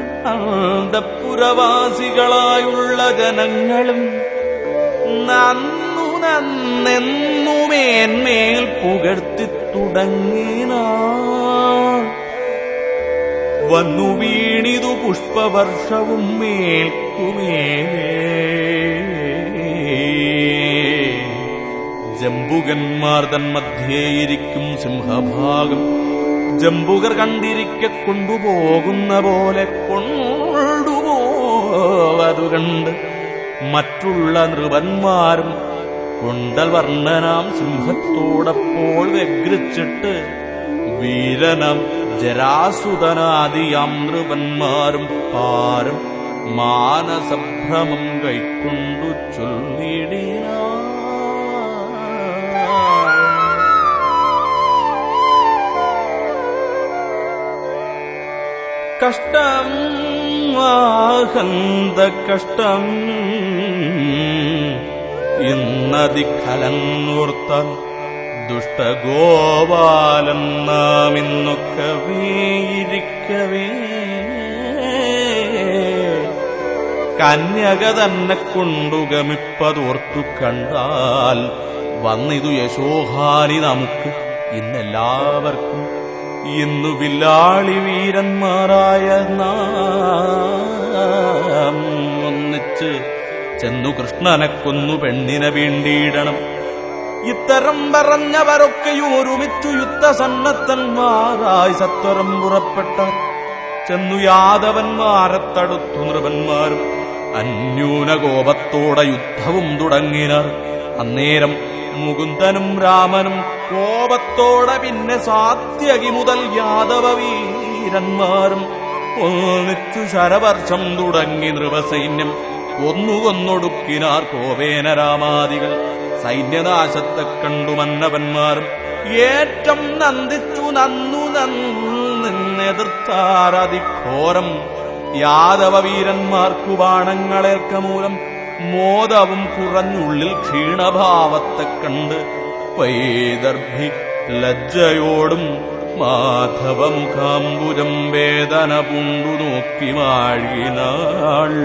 അന്തപ്പുരവാസികളായുള്ള ജനങ്ങളും നന്നു നന്നെന്നുമേന്മേൽ പുകഴ്ത്തി തുടങ്ങിനാൾ വന്നു വീണിതു പുഷ്പവർഷവും മേൽക്കുമേലേ ജംബുകന്മാർ തൻ മധ്യേയിരിക്കും സിംഹഭാഗം ജംബുകർ കണ്ടിരിക്കെ കൊണ്ടുപോകുന്ന പോലെ കൊണ്ടുപോവതു കണ്ട് മറ്റുള്ള നൃപന്മാരും കൊണ്ടൽ വർണ്ണനാം സിംഹത്തോടപ്പോൾ വ്യഗ്രച്ചിട്ട് വീരനം ജരാസുതനാദിയാം നൃപന്മാരും പാരും മാനസഭ്രമം കൈക്കൊണ്ടു ചൊല്ലിടിനാ കഷ്ടം ആഹന്ത കഷ്ടം ഇന്നതി കലന്നോർത്താൽ ദുഷ്ടഗോപാലൻ നാം ഇന്നൊക്കെ വേയിരിക്കവേ കന്യക തന്നെ കൊണ്ടു ഗമിപ്പതോർത്തു കണ്ടാൽ വന്നിതു യശോഹാനി നമുക്ക് ഇന്നെല്ലാവർക്കും ഇന്നു വില്ലാളി വീരന്മാരായ നാം ഒന്നിച്ച് ചെന്നു കൃഷ്ണനെ കൊന്നു പെണ്ണിനെ വീണ്ടിയിടണം ഇത്തരം പറഞ്ഞവരൊക്കെയും ഒരുമിച്ചു യുദ്ധസന്നദ്ധന്മാരായി സത്വരം പുറപ്പെട്ട ചെന്നു യാദവന്മാരെ തടുത്തു നൃപന്മാരും അന്യൂന കോപത്തോടെ യുദ്ധവും തുടങ്ങിനാർ അന്നേരം മുകുന്ദനും രാമനും കോപത്തോടെ പിന്നെ സാത്യകി മുതൽ യാദവ വീരന്മാരും ഒന്നിച്ചു ശരവർഷം തുടങ്ങി നൃപസൈന്യം കൊന്നു കൊന്നൊടുക്കിനാർ കോപേന രാമാദികൾ സൈന്യനാശത്തെ കണ്ടു മന്നവന്മാരും ഏറ്റം നന്ദിച്ചു നന്നു നന്നെതിർത്താരതിഘോരം യാദവ വീരന്മാർക്കു ബാണങ്ങളേൽക്ക മൂലം മോദവും കുറഞ്ഞുള്ളിൽ ക്ഷീണഭാവത്തെ കണ്ട് വൈദർഭി ലജ്ജയോടും മാധവമുഖാംബുജം വേദന പൂണ്ടു നോക്കി മാഴിനാൾ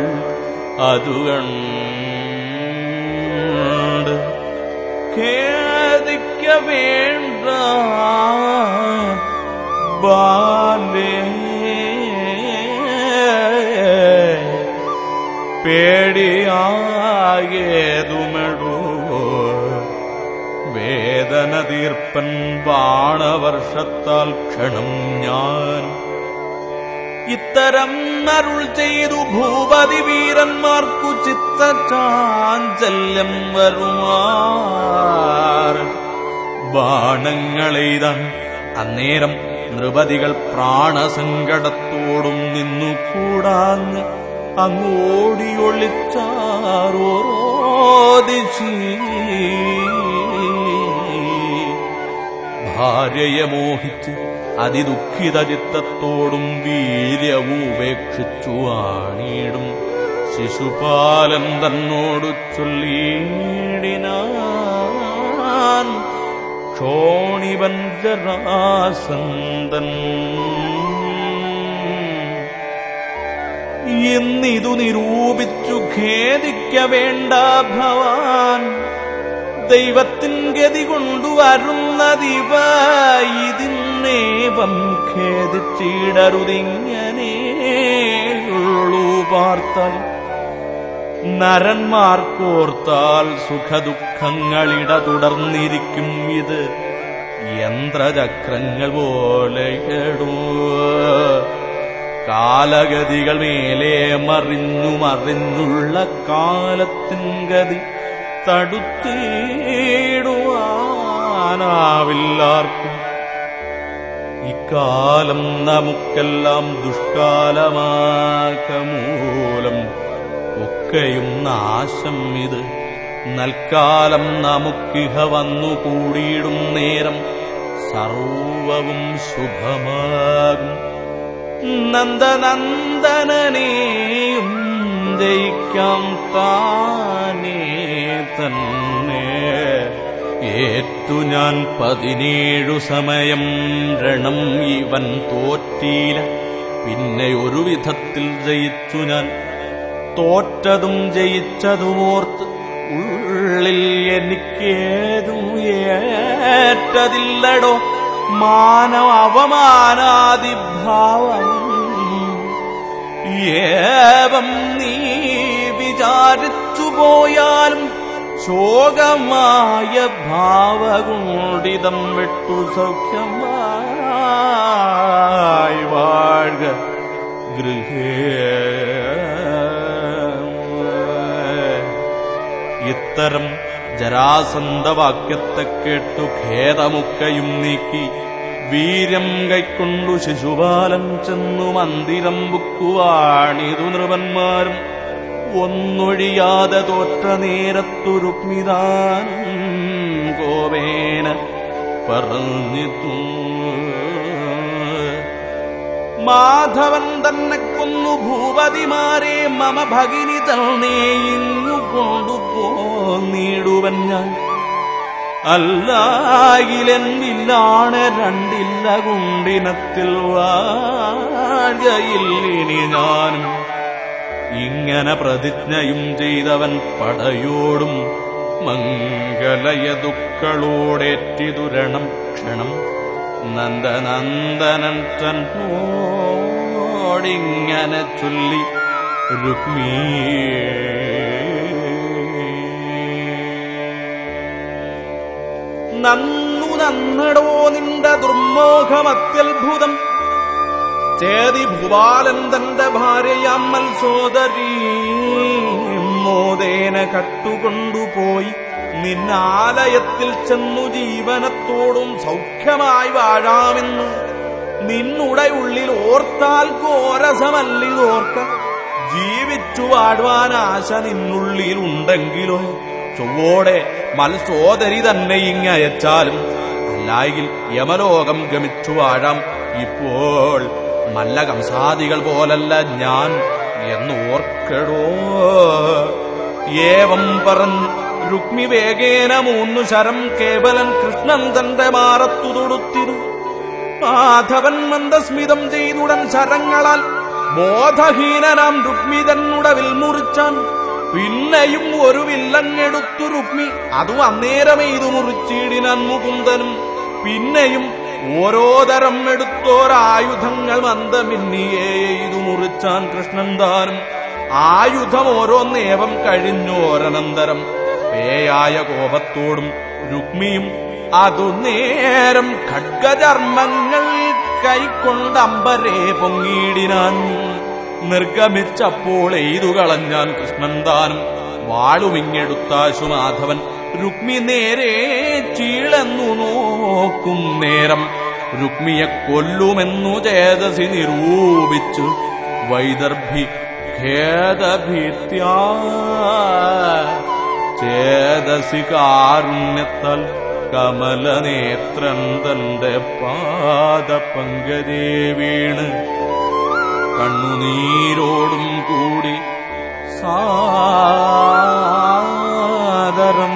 അതുകണ്ട് ഖേദിക്ക വേണ്ട ബാലേ പേടിയാകേതുമെടോ വേദന തീർപ്പൻ ബാണവർഷത്താൽ ക്ഷണം ഞാൻ ഇത്തരം അരുൾ ചെയ്തു ഭൂപതി വീരന്മാർക്കു ചിത്തചാഞ്ചല്യം വരുമാർ ബാണങ്ങളെയ്താൻ അന്നേരം നൃപതികൾ പ്രാണസങ്കടത്തോടും നിന്നു കൂടാഞ്ഞ് അങ്ങോടിയൊളിച്ചാറോദിശീ ഭാര്യയെ മോഹിച്ച് അതിദുഃഖിത ചിത്തത്തോടും വീര്യവും ഉപേക്ഷിച്ചു ആണിയിടും ശിശുപാലൻ തന്നോടു ചൊല്ലിയിടിനാൻ ക്ഷോണിവൻ ജരാസന്തൻ ഇന്നിതു നിരൂപിച്ചു ഖേദിക്ക വേണ്ട ഭവാൻ ദൈവത്തിൻ ഗതി കൊണ്ടു വരുന്നതിവ ഇതിന്നേവം ഖേദിച്ചിടരുതിങ്ങനെയുള്ളൂ പാർത്താൽ നരന്മാർക്കോർത്താൽ സുഖദുഃഖങ്ങളിട തുടർന്നിരിക്കും ഇത് യന്ത്രചക്രങ്ങൾ പോലെയടൂ കാലഗതികൾ മേലെ മറിഞ്ഞു മറിഞ്ഞുള്ള കാലത്തിൻ ഗതി തടുത്തിടുവാനാവില്ലാർക്കും ഇക്കാലം നമുക്കെല്ലാം ദുഷ്കാലമാക്കമൂലം ഒക്കെയും നാശം ഇത് നൽക്കാലം നമുക്കിഹ വന്നു കൂടിയിടും നേരം സർവവും ശുഭമാകും നന്ദനന്ദനനെയും ജയിക്കാം താനേ തന്നെ ഏറ്റു ഞാൻ പതിനേഴു സമയം രണം ഇവൻ തോറ്റീല പിന്നെ ഒരു വിധത്തിൽ ജയിച്ചു ഞാൻ തോറ്റതും ജയിച്ചതുമോർത്ത് ഉള്ളിൽ എനിക്കേതും ഏറ്റതില്ലടോ മാനവ അവമാനാദിഭാവം ഏവം നീ വിചാരിച്ചു പോയാലും ശോകമായ ഭാവകുണ്ടിതം വിട്ടു സൗഖ്യമായി വാഴ്ക ഗൃഹേ ഇത്തരം ജരാസന്ധവാക്യത്തെ കേട്ടു ഖേദമൊക്കെയും നീക്കി വീര്യം കൈക്കൊണ്ടു ശിശുപാലൻ ചെന്നു മന്ദിരം ബുക്കുവാണിതു നൃപന്മാരും ഒന്നൊഴിയാതെ തോറ്റ നേരത്തു രുക്മിതാൻ കോപേന പറഞ്ഞിട്ടു മാധവൻ തന്നെ കൊന്നു ഭൂപതിമാരെ മമ ഭഗിനി തന്നെ ഇങ്ങു കൊണ്ടുപോന്നിടുവൻ ഞാൻ അല്ലായിലെന്നില്ലാണ് രണ്ടില്ല കുണ്ടിനത്തിൽ വാഴയില്ലിനി ഞാനും ഇങ്ങനെ പ്രതിജ്ഞയും ചെയ്തവൻ പടയോടും മംഗലയതുക്കളോടേറ്റിതുരണം ക്ഷണം നന്ദനന്ദനൻ തന്നോടിങ്ങനെ ചൊല്ലി രുക്മീ നന്നു നന്നടോ നിന്റെ ദുർമോഹമത്യത്ഭുതം ചേതി ഭൂപാലൻ തന്റെ ഭാര്യയാം മത്സോദരീ മോദേന കട്ടുകൊണ്ടുപോയി നിന്നാലയത്തിൽ ചെന്നു ജീവനത്തോടും സൗഖ്യമായി വാഴാമെന്നു നിന്നുടെ ഉള്ളിൽ ഓർത്താൽ ഘോരസമല്ലിതോർക്ക ജീവിച്ചു വാഴുവാൻ ആശ നിന്നുള്ളിൽ ഉണ്ടെങ്കിലോ ചൊവ്വോടെ മത്സോദരി തന്നെ ഇങ്ങയച്ചാലും അല്ലായെങ്കിൽ യമലോകം ഗമിച്ചു വാഴാം ഇപ്പോൾ മല്ല കംസാദികൾ പോലല്ല ഞാൻ എന്നോർക്കടോ ഏവം പറഞ്ഞ് രുക്മി വേഗേന മൂന്നു ശരം കേവലൻ കൃഷ്ണൻ തന്റെ മാറത്തു തൊടുത്തിരു മാധവൻ മന്ദസ്മിതം ചെയ്തുടൻ ശരങ്ങളാൽ ബോധഹീനനാം രുക്മി തന്നുടവിൽ മുറിച്ചാൻ പിന്നെയും ഒരു വില്ലങ്ങെടുത്തു രുക്മി അതും അന്നേരമേ ഇത് മുറിച്ചിടിനാൻ മുകുന്ദനും പിന്നെയും ഓരോ തരം എടുത്തോരായുധങ്ങൾ മന്ദമിന്നിയേ ഇത് മുറിച്ചാൻ കൃഷ്ണൻ താനും ആയുധം ഓരോന്നേവം കഴിഞ്ഞോരനന്തരം പേയായ കോപത്തോടും രുക്മിയും അതു നേരം ഖഡ്ഗചർമ്മങ്ങൾ കൈക്കൊണ്ടമ്പരെ പൊങ്ങിയിടിനാൻ നിർഗമിച്ചപ്പോൾ എയ്തു കളഞ്ഞാൻ കൃഷ്ണൻ താനും വാളുമിങ്ങെടുത്താശു മാധവൻ രുക്മി നേരെ ചീളെന്നു നോക്കും നേരം രുക്മിയെ കൊല്ലുമെന്നു ചേതസി നിരൂപിച്ചു വൈദർഭി ഖേദഭീത്യാ ചേതസി കാരുണ്യത്താൽ കമലനേത്രൻ തന്റെ പാദപങ്കജേ വീണ് കണ്ണുനീരോടും കൂടി സാദരം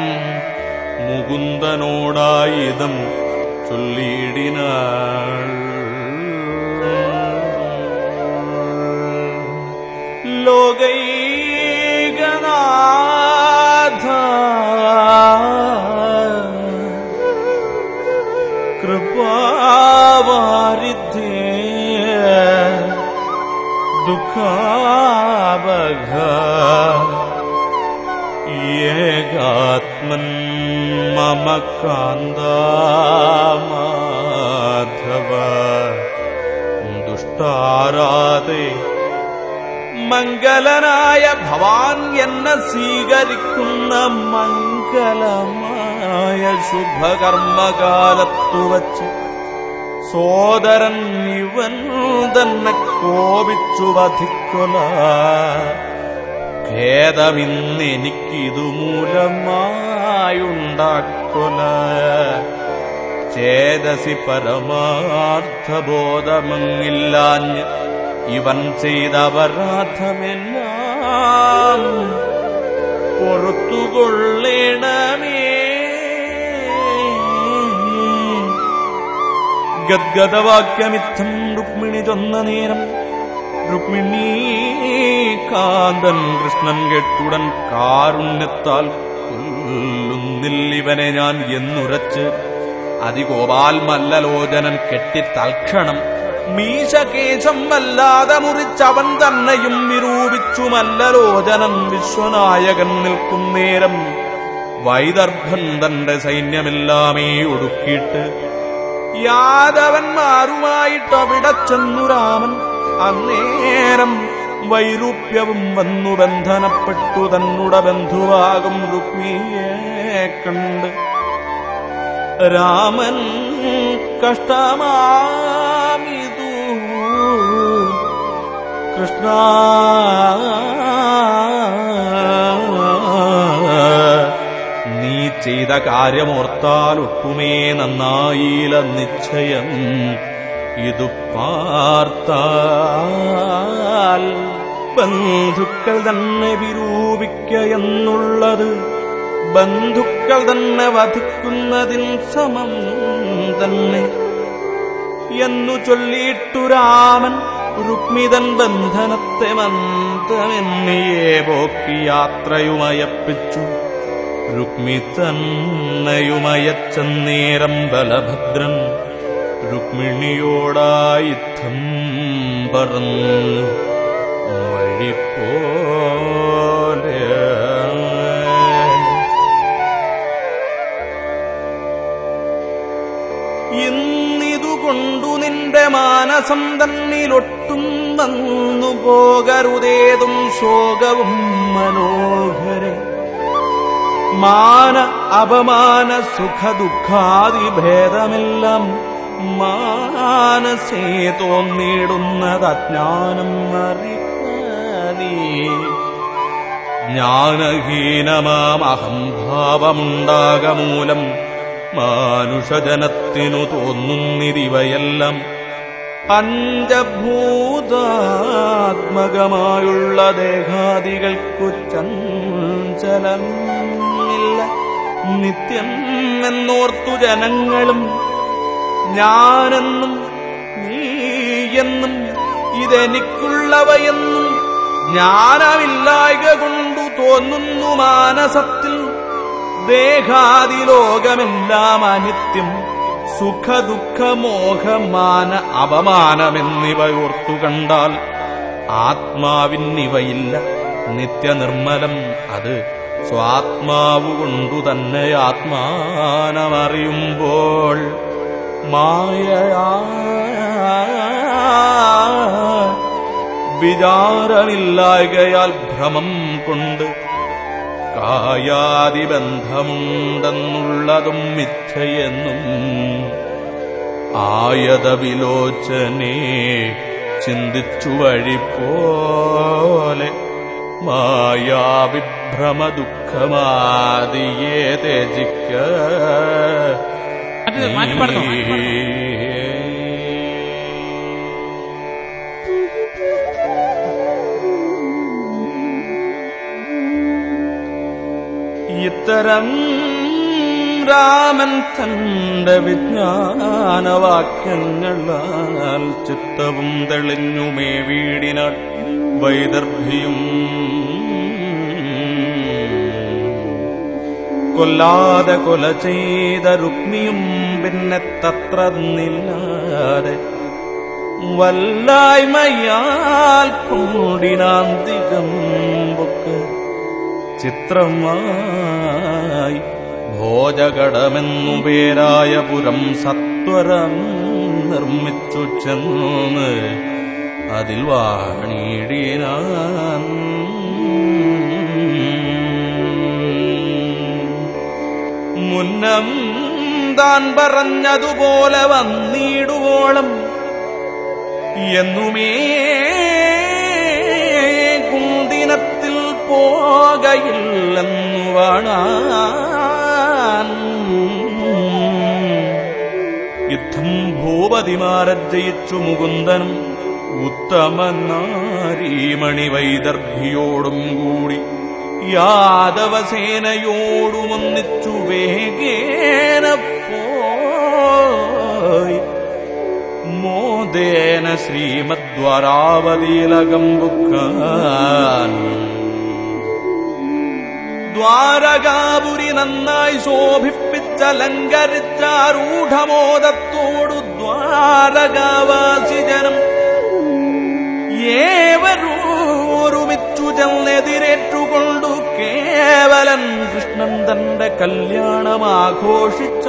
മുകുന്ദനോടായുധം ചൊല്ലിയിടിനാൾ ലോകൈകനാഥ കൃപാവാരിധേ ദുഃഖാവഘ ഏകാത്മൻ മമ കാന്താ മാധവ ദുഷ്ടാരാതെ മംഗലനായ ഭവാൻ എന്നെ സ്വീകരിക്കുന്ന മംഗലമായ ശുഭകർമ്മകാലത്തു വച്ച് സോദരൻ ഇവൻ തന്നെ കോപിച്ചു വധിക്കൊല ഖേദമിന്നെനിക്കിതു മൂലമായുണ്ടാക്കൊല ചേതസി പരമാർത്ഥബോധമങ്ങില്ലാഞ്ഞ് ഇവൻ ചെയ്ത അപരാധമെല്ലാം പൊറത്തുകൊള്ളണമേ ഗദ്ഗതവാക്യമിത്തം രുക്മിണി ചൊന്ന നേരം രുക്മിണി കാന്തൻ കൃഷ്ണൻ കെട്ടുടൻ കാരുണ്യത്താൽ കൊല്ലുന്നില്ലിവനെ ഞാൻ എന്നുരച്ച് അതിഗോപാൽ മല്ലലോചനൻ കെട്ടി തൽക്ഷണം മീശകേശം വല്ലാതെ മുറിച്ചവൻ തന്നെയും നിരൂപിച്ചു മല്ലലോചനൻ വിശ്വനായകൻ നിൽക്കും നേരം വൈദർഭൻ തന്റെ സൈന്യമെല്ലാമേ ഒടുക്കിയിട്ട് യാദവന്മാരുമായിട്ടവിടെ ചെന്നു രാമൻ അന്നേരം വൈരൂപ്യവും വന്നു ബന്ധനപ്പെട്ടു തന്നുട ബന്ധുവാകും രുക്മിയെ കണ്ട് രാമൻ കഷ്ടമാമിതു കൃഷ്ണ നീ ചെയ്ത കാര്യമോർത്താൽ ഒട്ടുമേ നന്നായില്ല നിശ്ചയം ഇതു പാർത്താൽ ബന്ധുക്കൾ തന്നെ വിരൂപിക്ക എന്നുള്ളത് ബന്ധുക്കൾ തന്നെ വധിക്കുന്നതിൻ സമം തന്നെ എന്നു ചൊല്ലിയിട്ടു രാമൻ രുക്മിതൻ ബന്ധനത്തെ മന്ദമെന്നിയെ പോക്കി യാത്രയുമയപ്പിച്ചു രുക്മി തന്നയുമയച്ചന്നേരം ബലഭദ്രൻ രുക്മിണിയോടായുദ്ധം പറന്നു വഴി പോലെ ഇന്നിതുകൊണ്ടു നിന്റെ മാനസം തന്നിലൊട്ടും വന്നു പോകരുതേതും ശോകവും മനോഹരെ മാന അപമാന സുഖ ദുഃഖാദി ഭേദമെല്ലാം മാനസേ തോന്നിയിടുന്നത് അജ്ഞാനം അറിയാനീ ജ്ഞാനഹീനമാം അഹംഭാവമുണ്ടാകമൂലം മാനുഷജനത്തിനു തോന്നുന്നിരിവയെല്ലാം പഞ്ചഭൂതാത്മകമായുള്ള ദേഹാദികൾക്കു ചഞ്ചലമില്ല നിത്യം എന്നോർത്തു ജനങ്ങളും ഞാനെന്നും നീയെന്നും ഇതെനിക്കുള്ളവയെന്നും ജ്ഞാനമില്ലായ്ക കൊണ്ടു തോന്നുന്നു മാനസത്തിൽ ദേഹാദിലോകമെല്ലാം അനിത്യം സുഖദുഃഖമോഹമാന അപമാനമെന്നിവയോർത്തു കണ്ടാൽ ആത്മാവിന്നിവയില്ല നിത്യനിർമ്മലം അത് സ്വാത്മാവു കൊണ്ടു തന്നെ ആത്മാനമറിയുമ്പോൾ മായയാ വിചാരമില്ലായകയാൽ ഭ്രമം കൊണ്ട് കായാതിബന്ധമുണ്ടെന്നുള്ളതും മിഥ്യയെന്നും ആയത വിലോചനെ ചിന്തിച്ചു വഴി പോലെ മായാവിഭ്രമ ദുഃഖമാദിയെ ത്യജിക്ക മാറ്റി- മാറ്റി പാടുന്നു, മാറ്റി പാടുന്നു. ഇത്തരം രാമൻ തന്റെ വിജ്ഞാനവാക്യങ്ങളാൽ ചിത്തവും തെളിഞ്ഞുമേ വീടിനാൾ വൈദർഭിയും കൊല്ലാതെ കൊല ചെയ്ത രുക്മിയും പിന്നെ തത്ര നില്ലാതെ വല്ലായ്മയാൽ കൂടിനാന്തികം പൊക്ക് ചിത്രമായി ഭോജകടമെന്നു പേരായ പുരം സത്വരം നിർമ്മിച്ചു ചെന്ന് അതിൽ വാണിടിനാൻ മുന്നം താൻ പറഞ്ഞതുപോലെ വന്നിടുവോളം എന്നുമേ കുന്തിനത്തിൽ പോകയില്ലെന്നു വാണാൻ യുദ്ധം ഭൂപതിമാരെ ജയിച്ചു മുകുന്ദനും ഉത്തമനാരീമണി വൈദർഭിയോടും കൂടി യാദവസേനയോടുമൊന്നിച്ചു വേഗേന പോയി മോദേന ശ്രീമദ്വാരാവതീലകം ബുക്കാൻ ദ്വാരകാപുരി നന്നായി ശോഭിപ്പിച്ചലങ്കരിച്ചാരൂഢമോദത്തോടു ദ്വാരകാവാസി ജനം ഏവരൂരുമിച്ചു ചെന്നെതിരേറ്റുകൊണ്ടു കേവലൻ കൃഷ്ണൻ തന്റെ കല്യാണം ആഘോഷിച്ച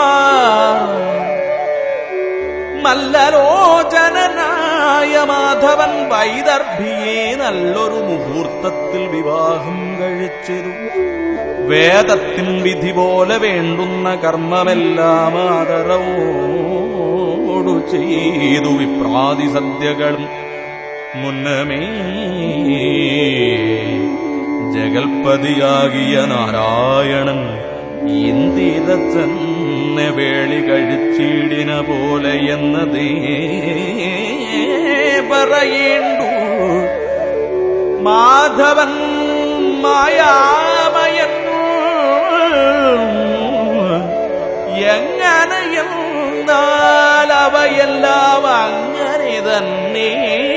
മല്ലലോചനനായ മാധവൻ വൈദർഭിയെ നല്ലൊരു മുഹൂർത്തത്തിൽ വിവാഹം കഴിച്ചിരു വേദത്തിൻ വിധി പോലെ വേണ്ടുന്ന കർമ്മമെല്ലാം ആദരവോടു ചെയ്തു വിപ്രാതി സദ്യകളും മുന്നമേ ജഗൽപതിയാകിയ നാരായണൻ ഇന്ദിരച്ചന്നെ വേളി കഴിച്ചിടിന പോലെ എന്നതേ പറയേണ്ടു മാധവൻ മായാമയൻ എങ്ങനെയെന്നാൽ അവയെല്ലാം അങ്ങനെ തന്നെ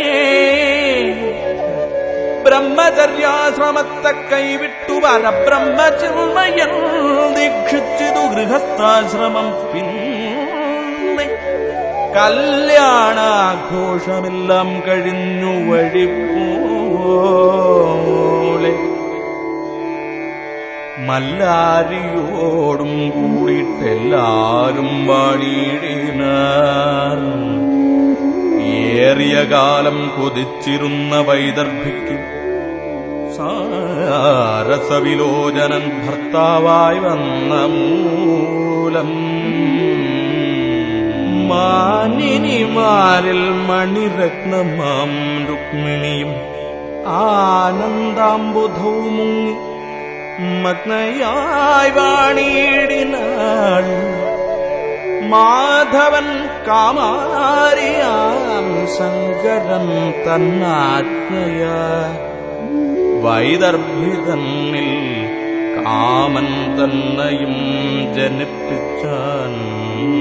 ബ്രഹ്മചര്യാശ്രമത്തെ കൈവിട്ടു പരബ്രഹ്മചിന്മയൻ ദീക്ഷിച്ചിതു ഗൃഹസ്ഥാശ്രമം പിന്നെ കല്യാണാഘോഷമെല്ലാം കഴിഞ്ഞു വഴിപ്പോലെ മല്ലാരിയോടും കൂടിയിട്ടെല്ലാരും വാണിയിടിനാർ ഏറിയ കാലം കൊതിച്ചിരുന്ന വൈദർഭിക്ക് സാരസവിലോചനൻ ഭർത്താവായി വന്ന മൂലം മാനിനിമാരിൽ മണിരത്നമാം രുക്മിണിയും ആനന്ദാംബുധവും മുങ്ങി മഗ്നയായി വാണിയിടിനാൾ മാധവൻ കാമാരിയാം ശങ്കരൻ തന്നാജ്ഞയ വൈദർഭിതന്നിൽ കാമൻ തന്നെയും ജനിപ്പിച്ചാൻ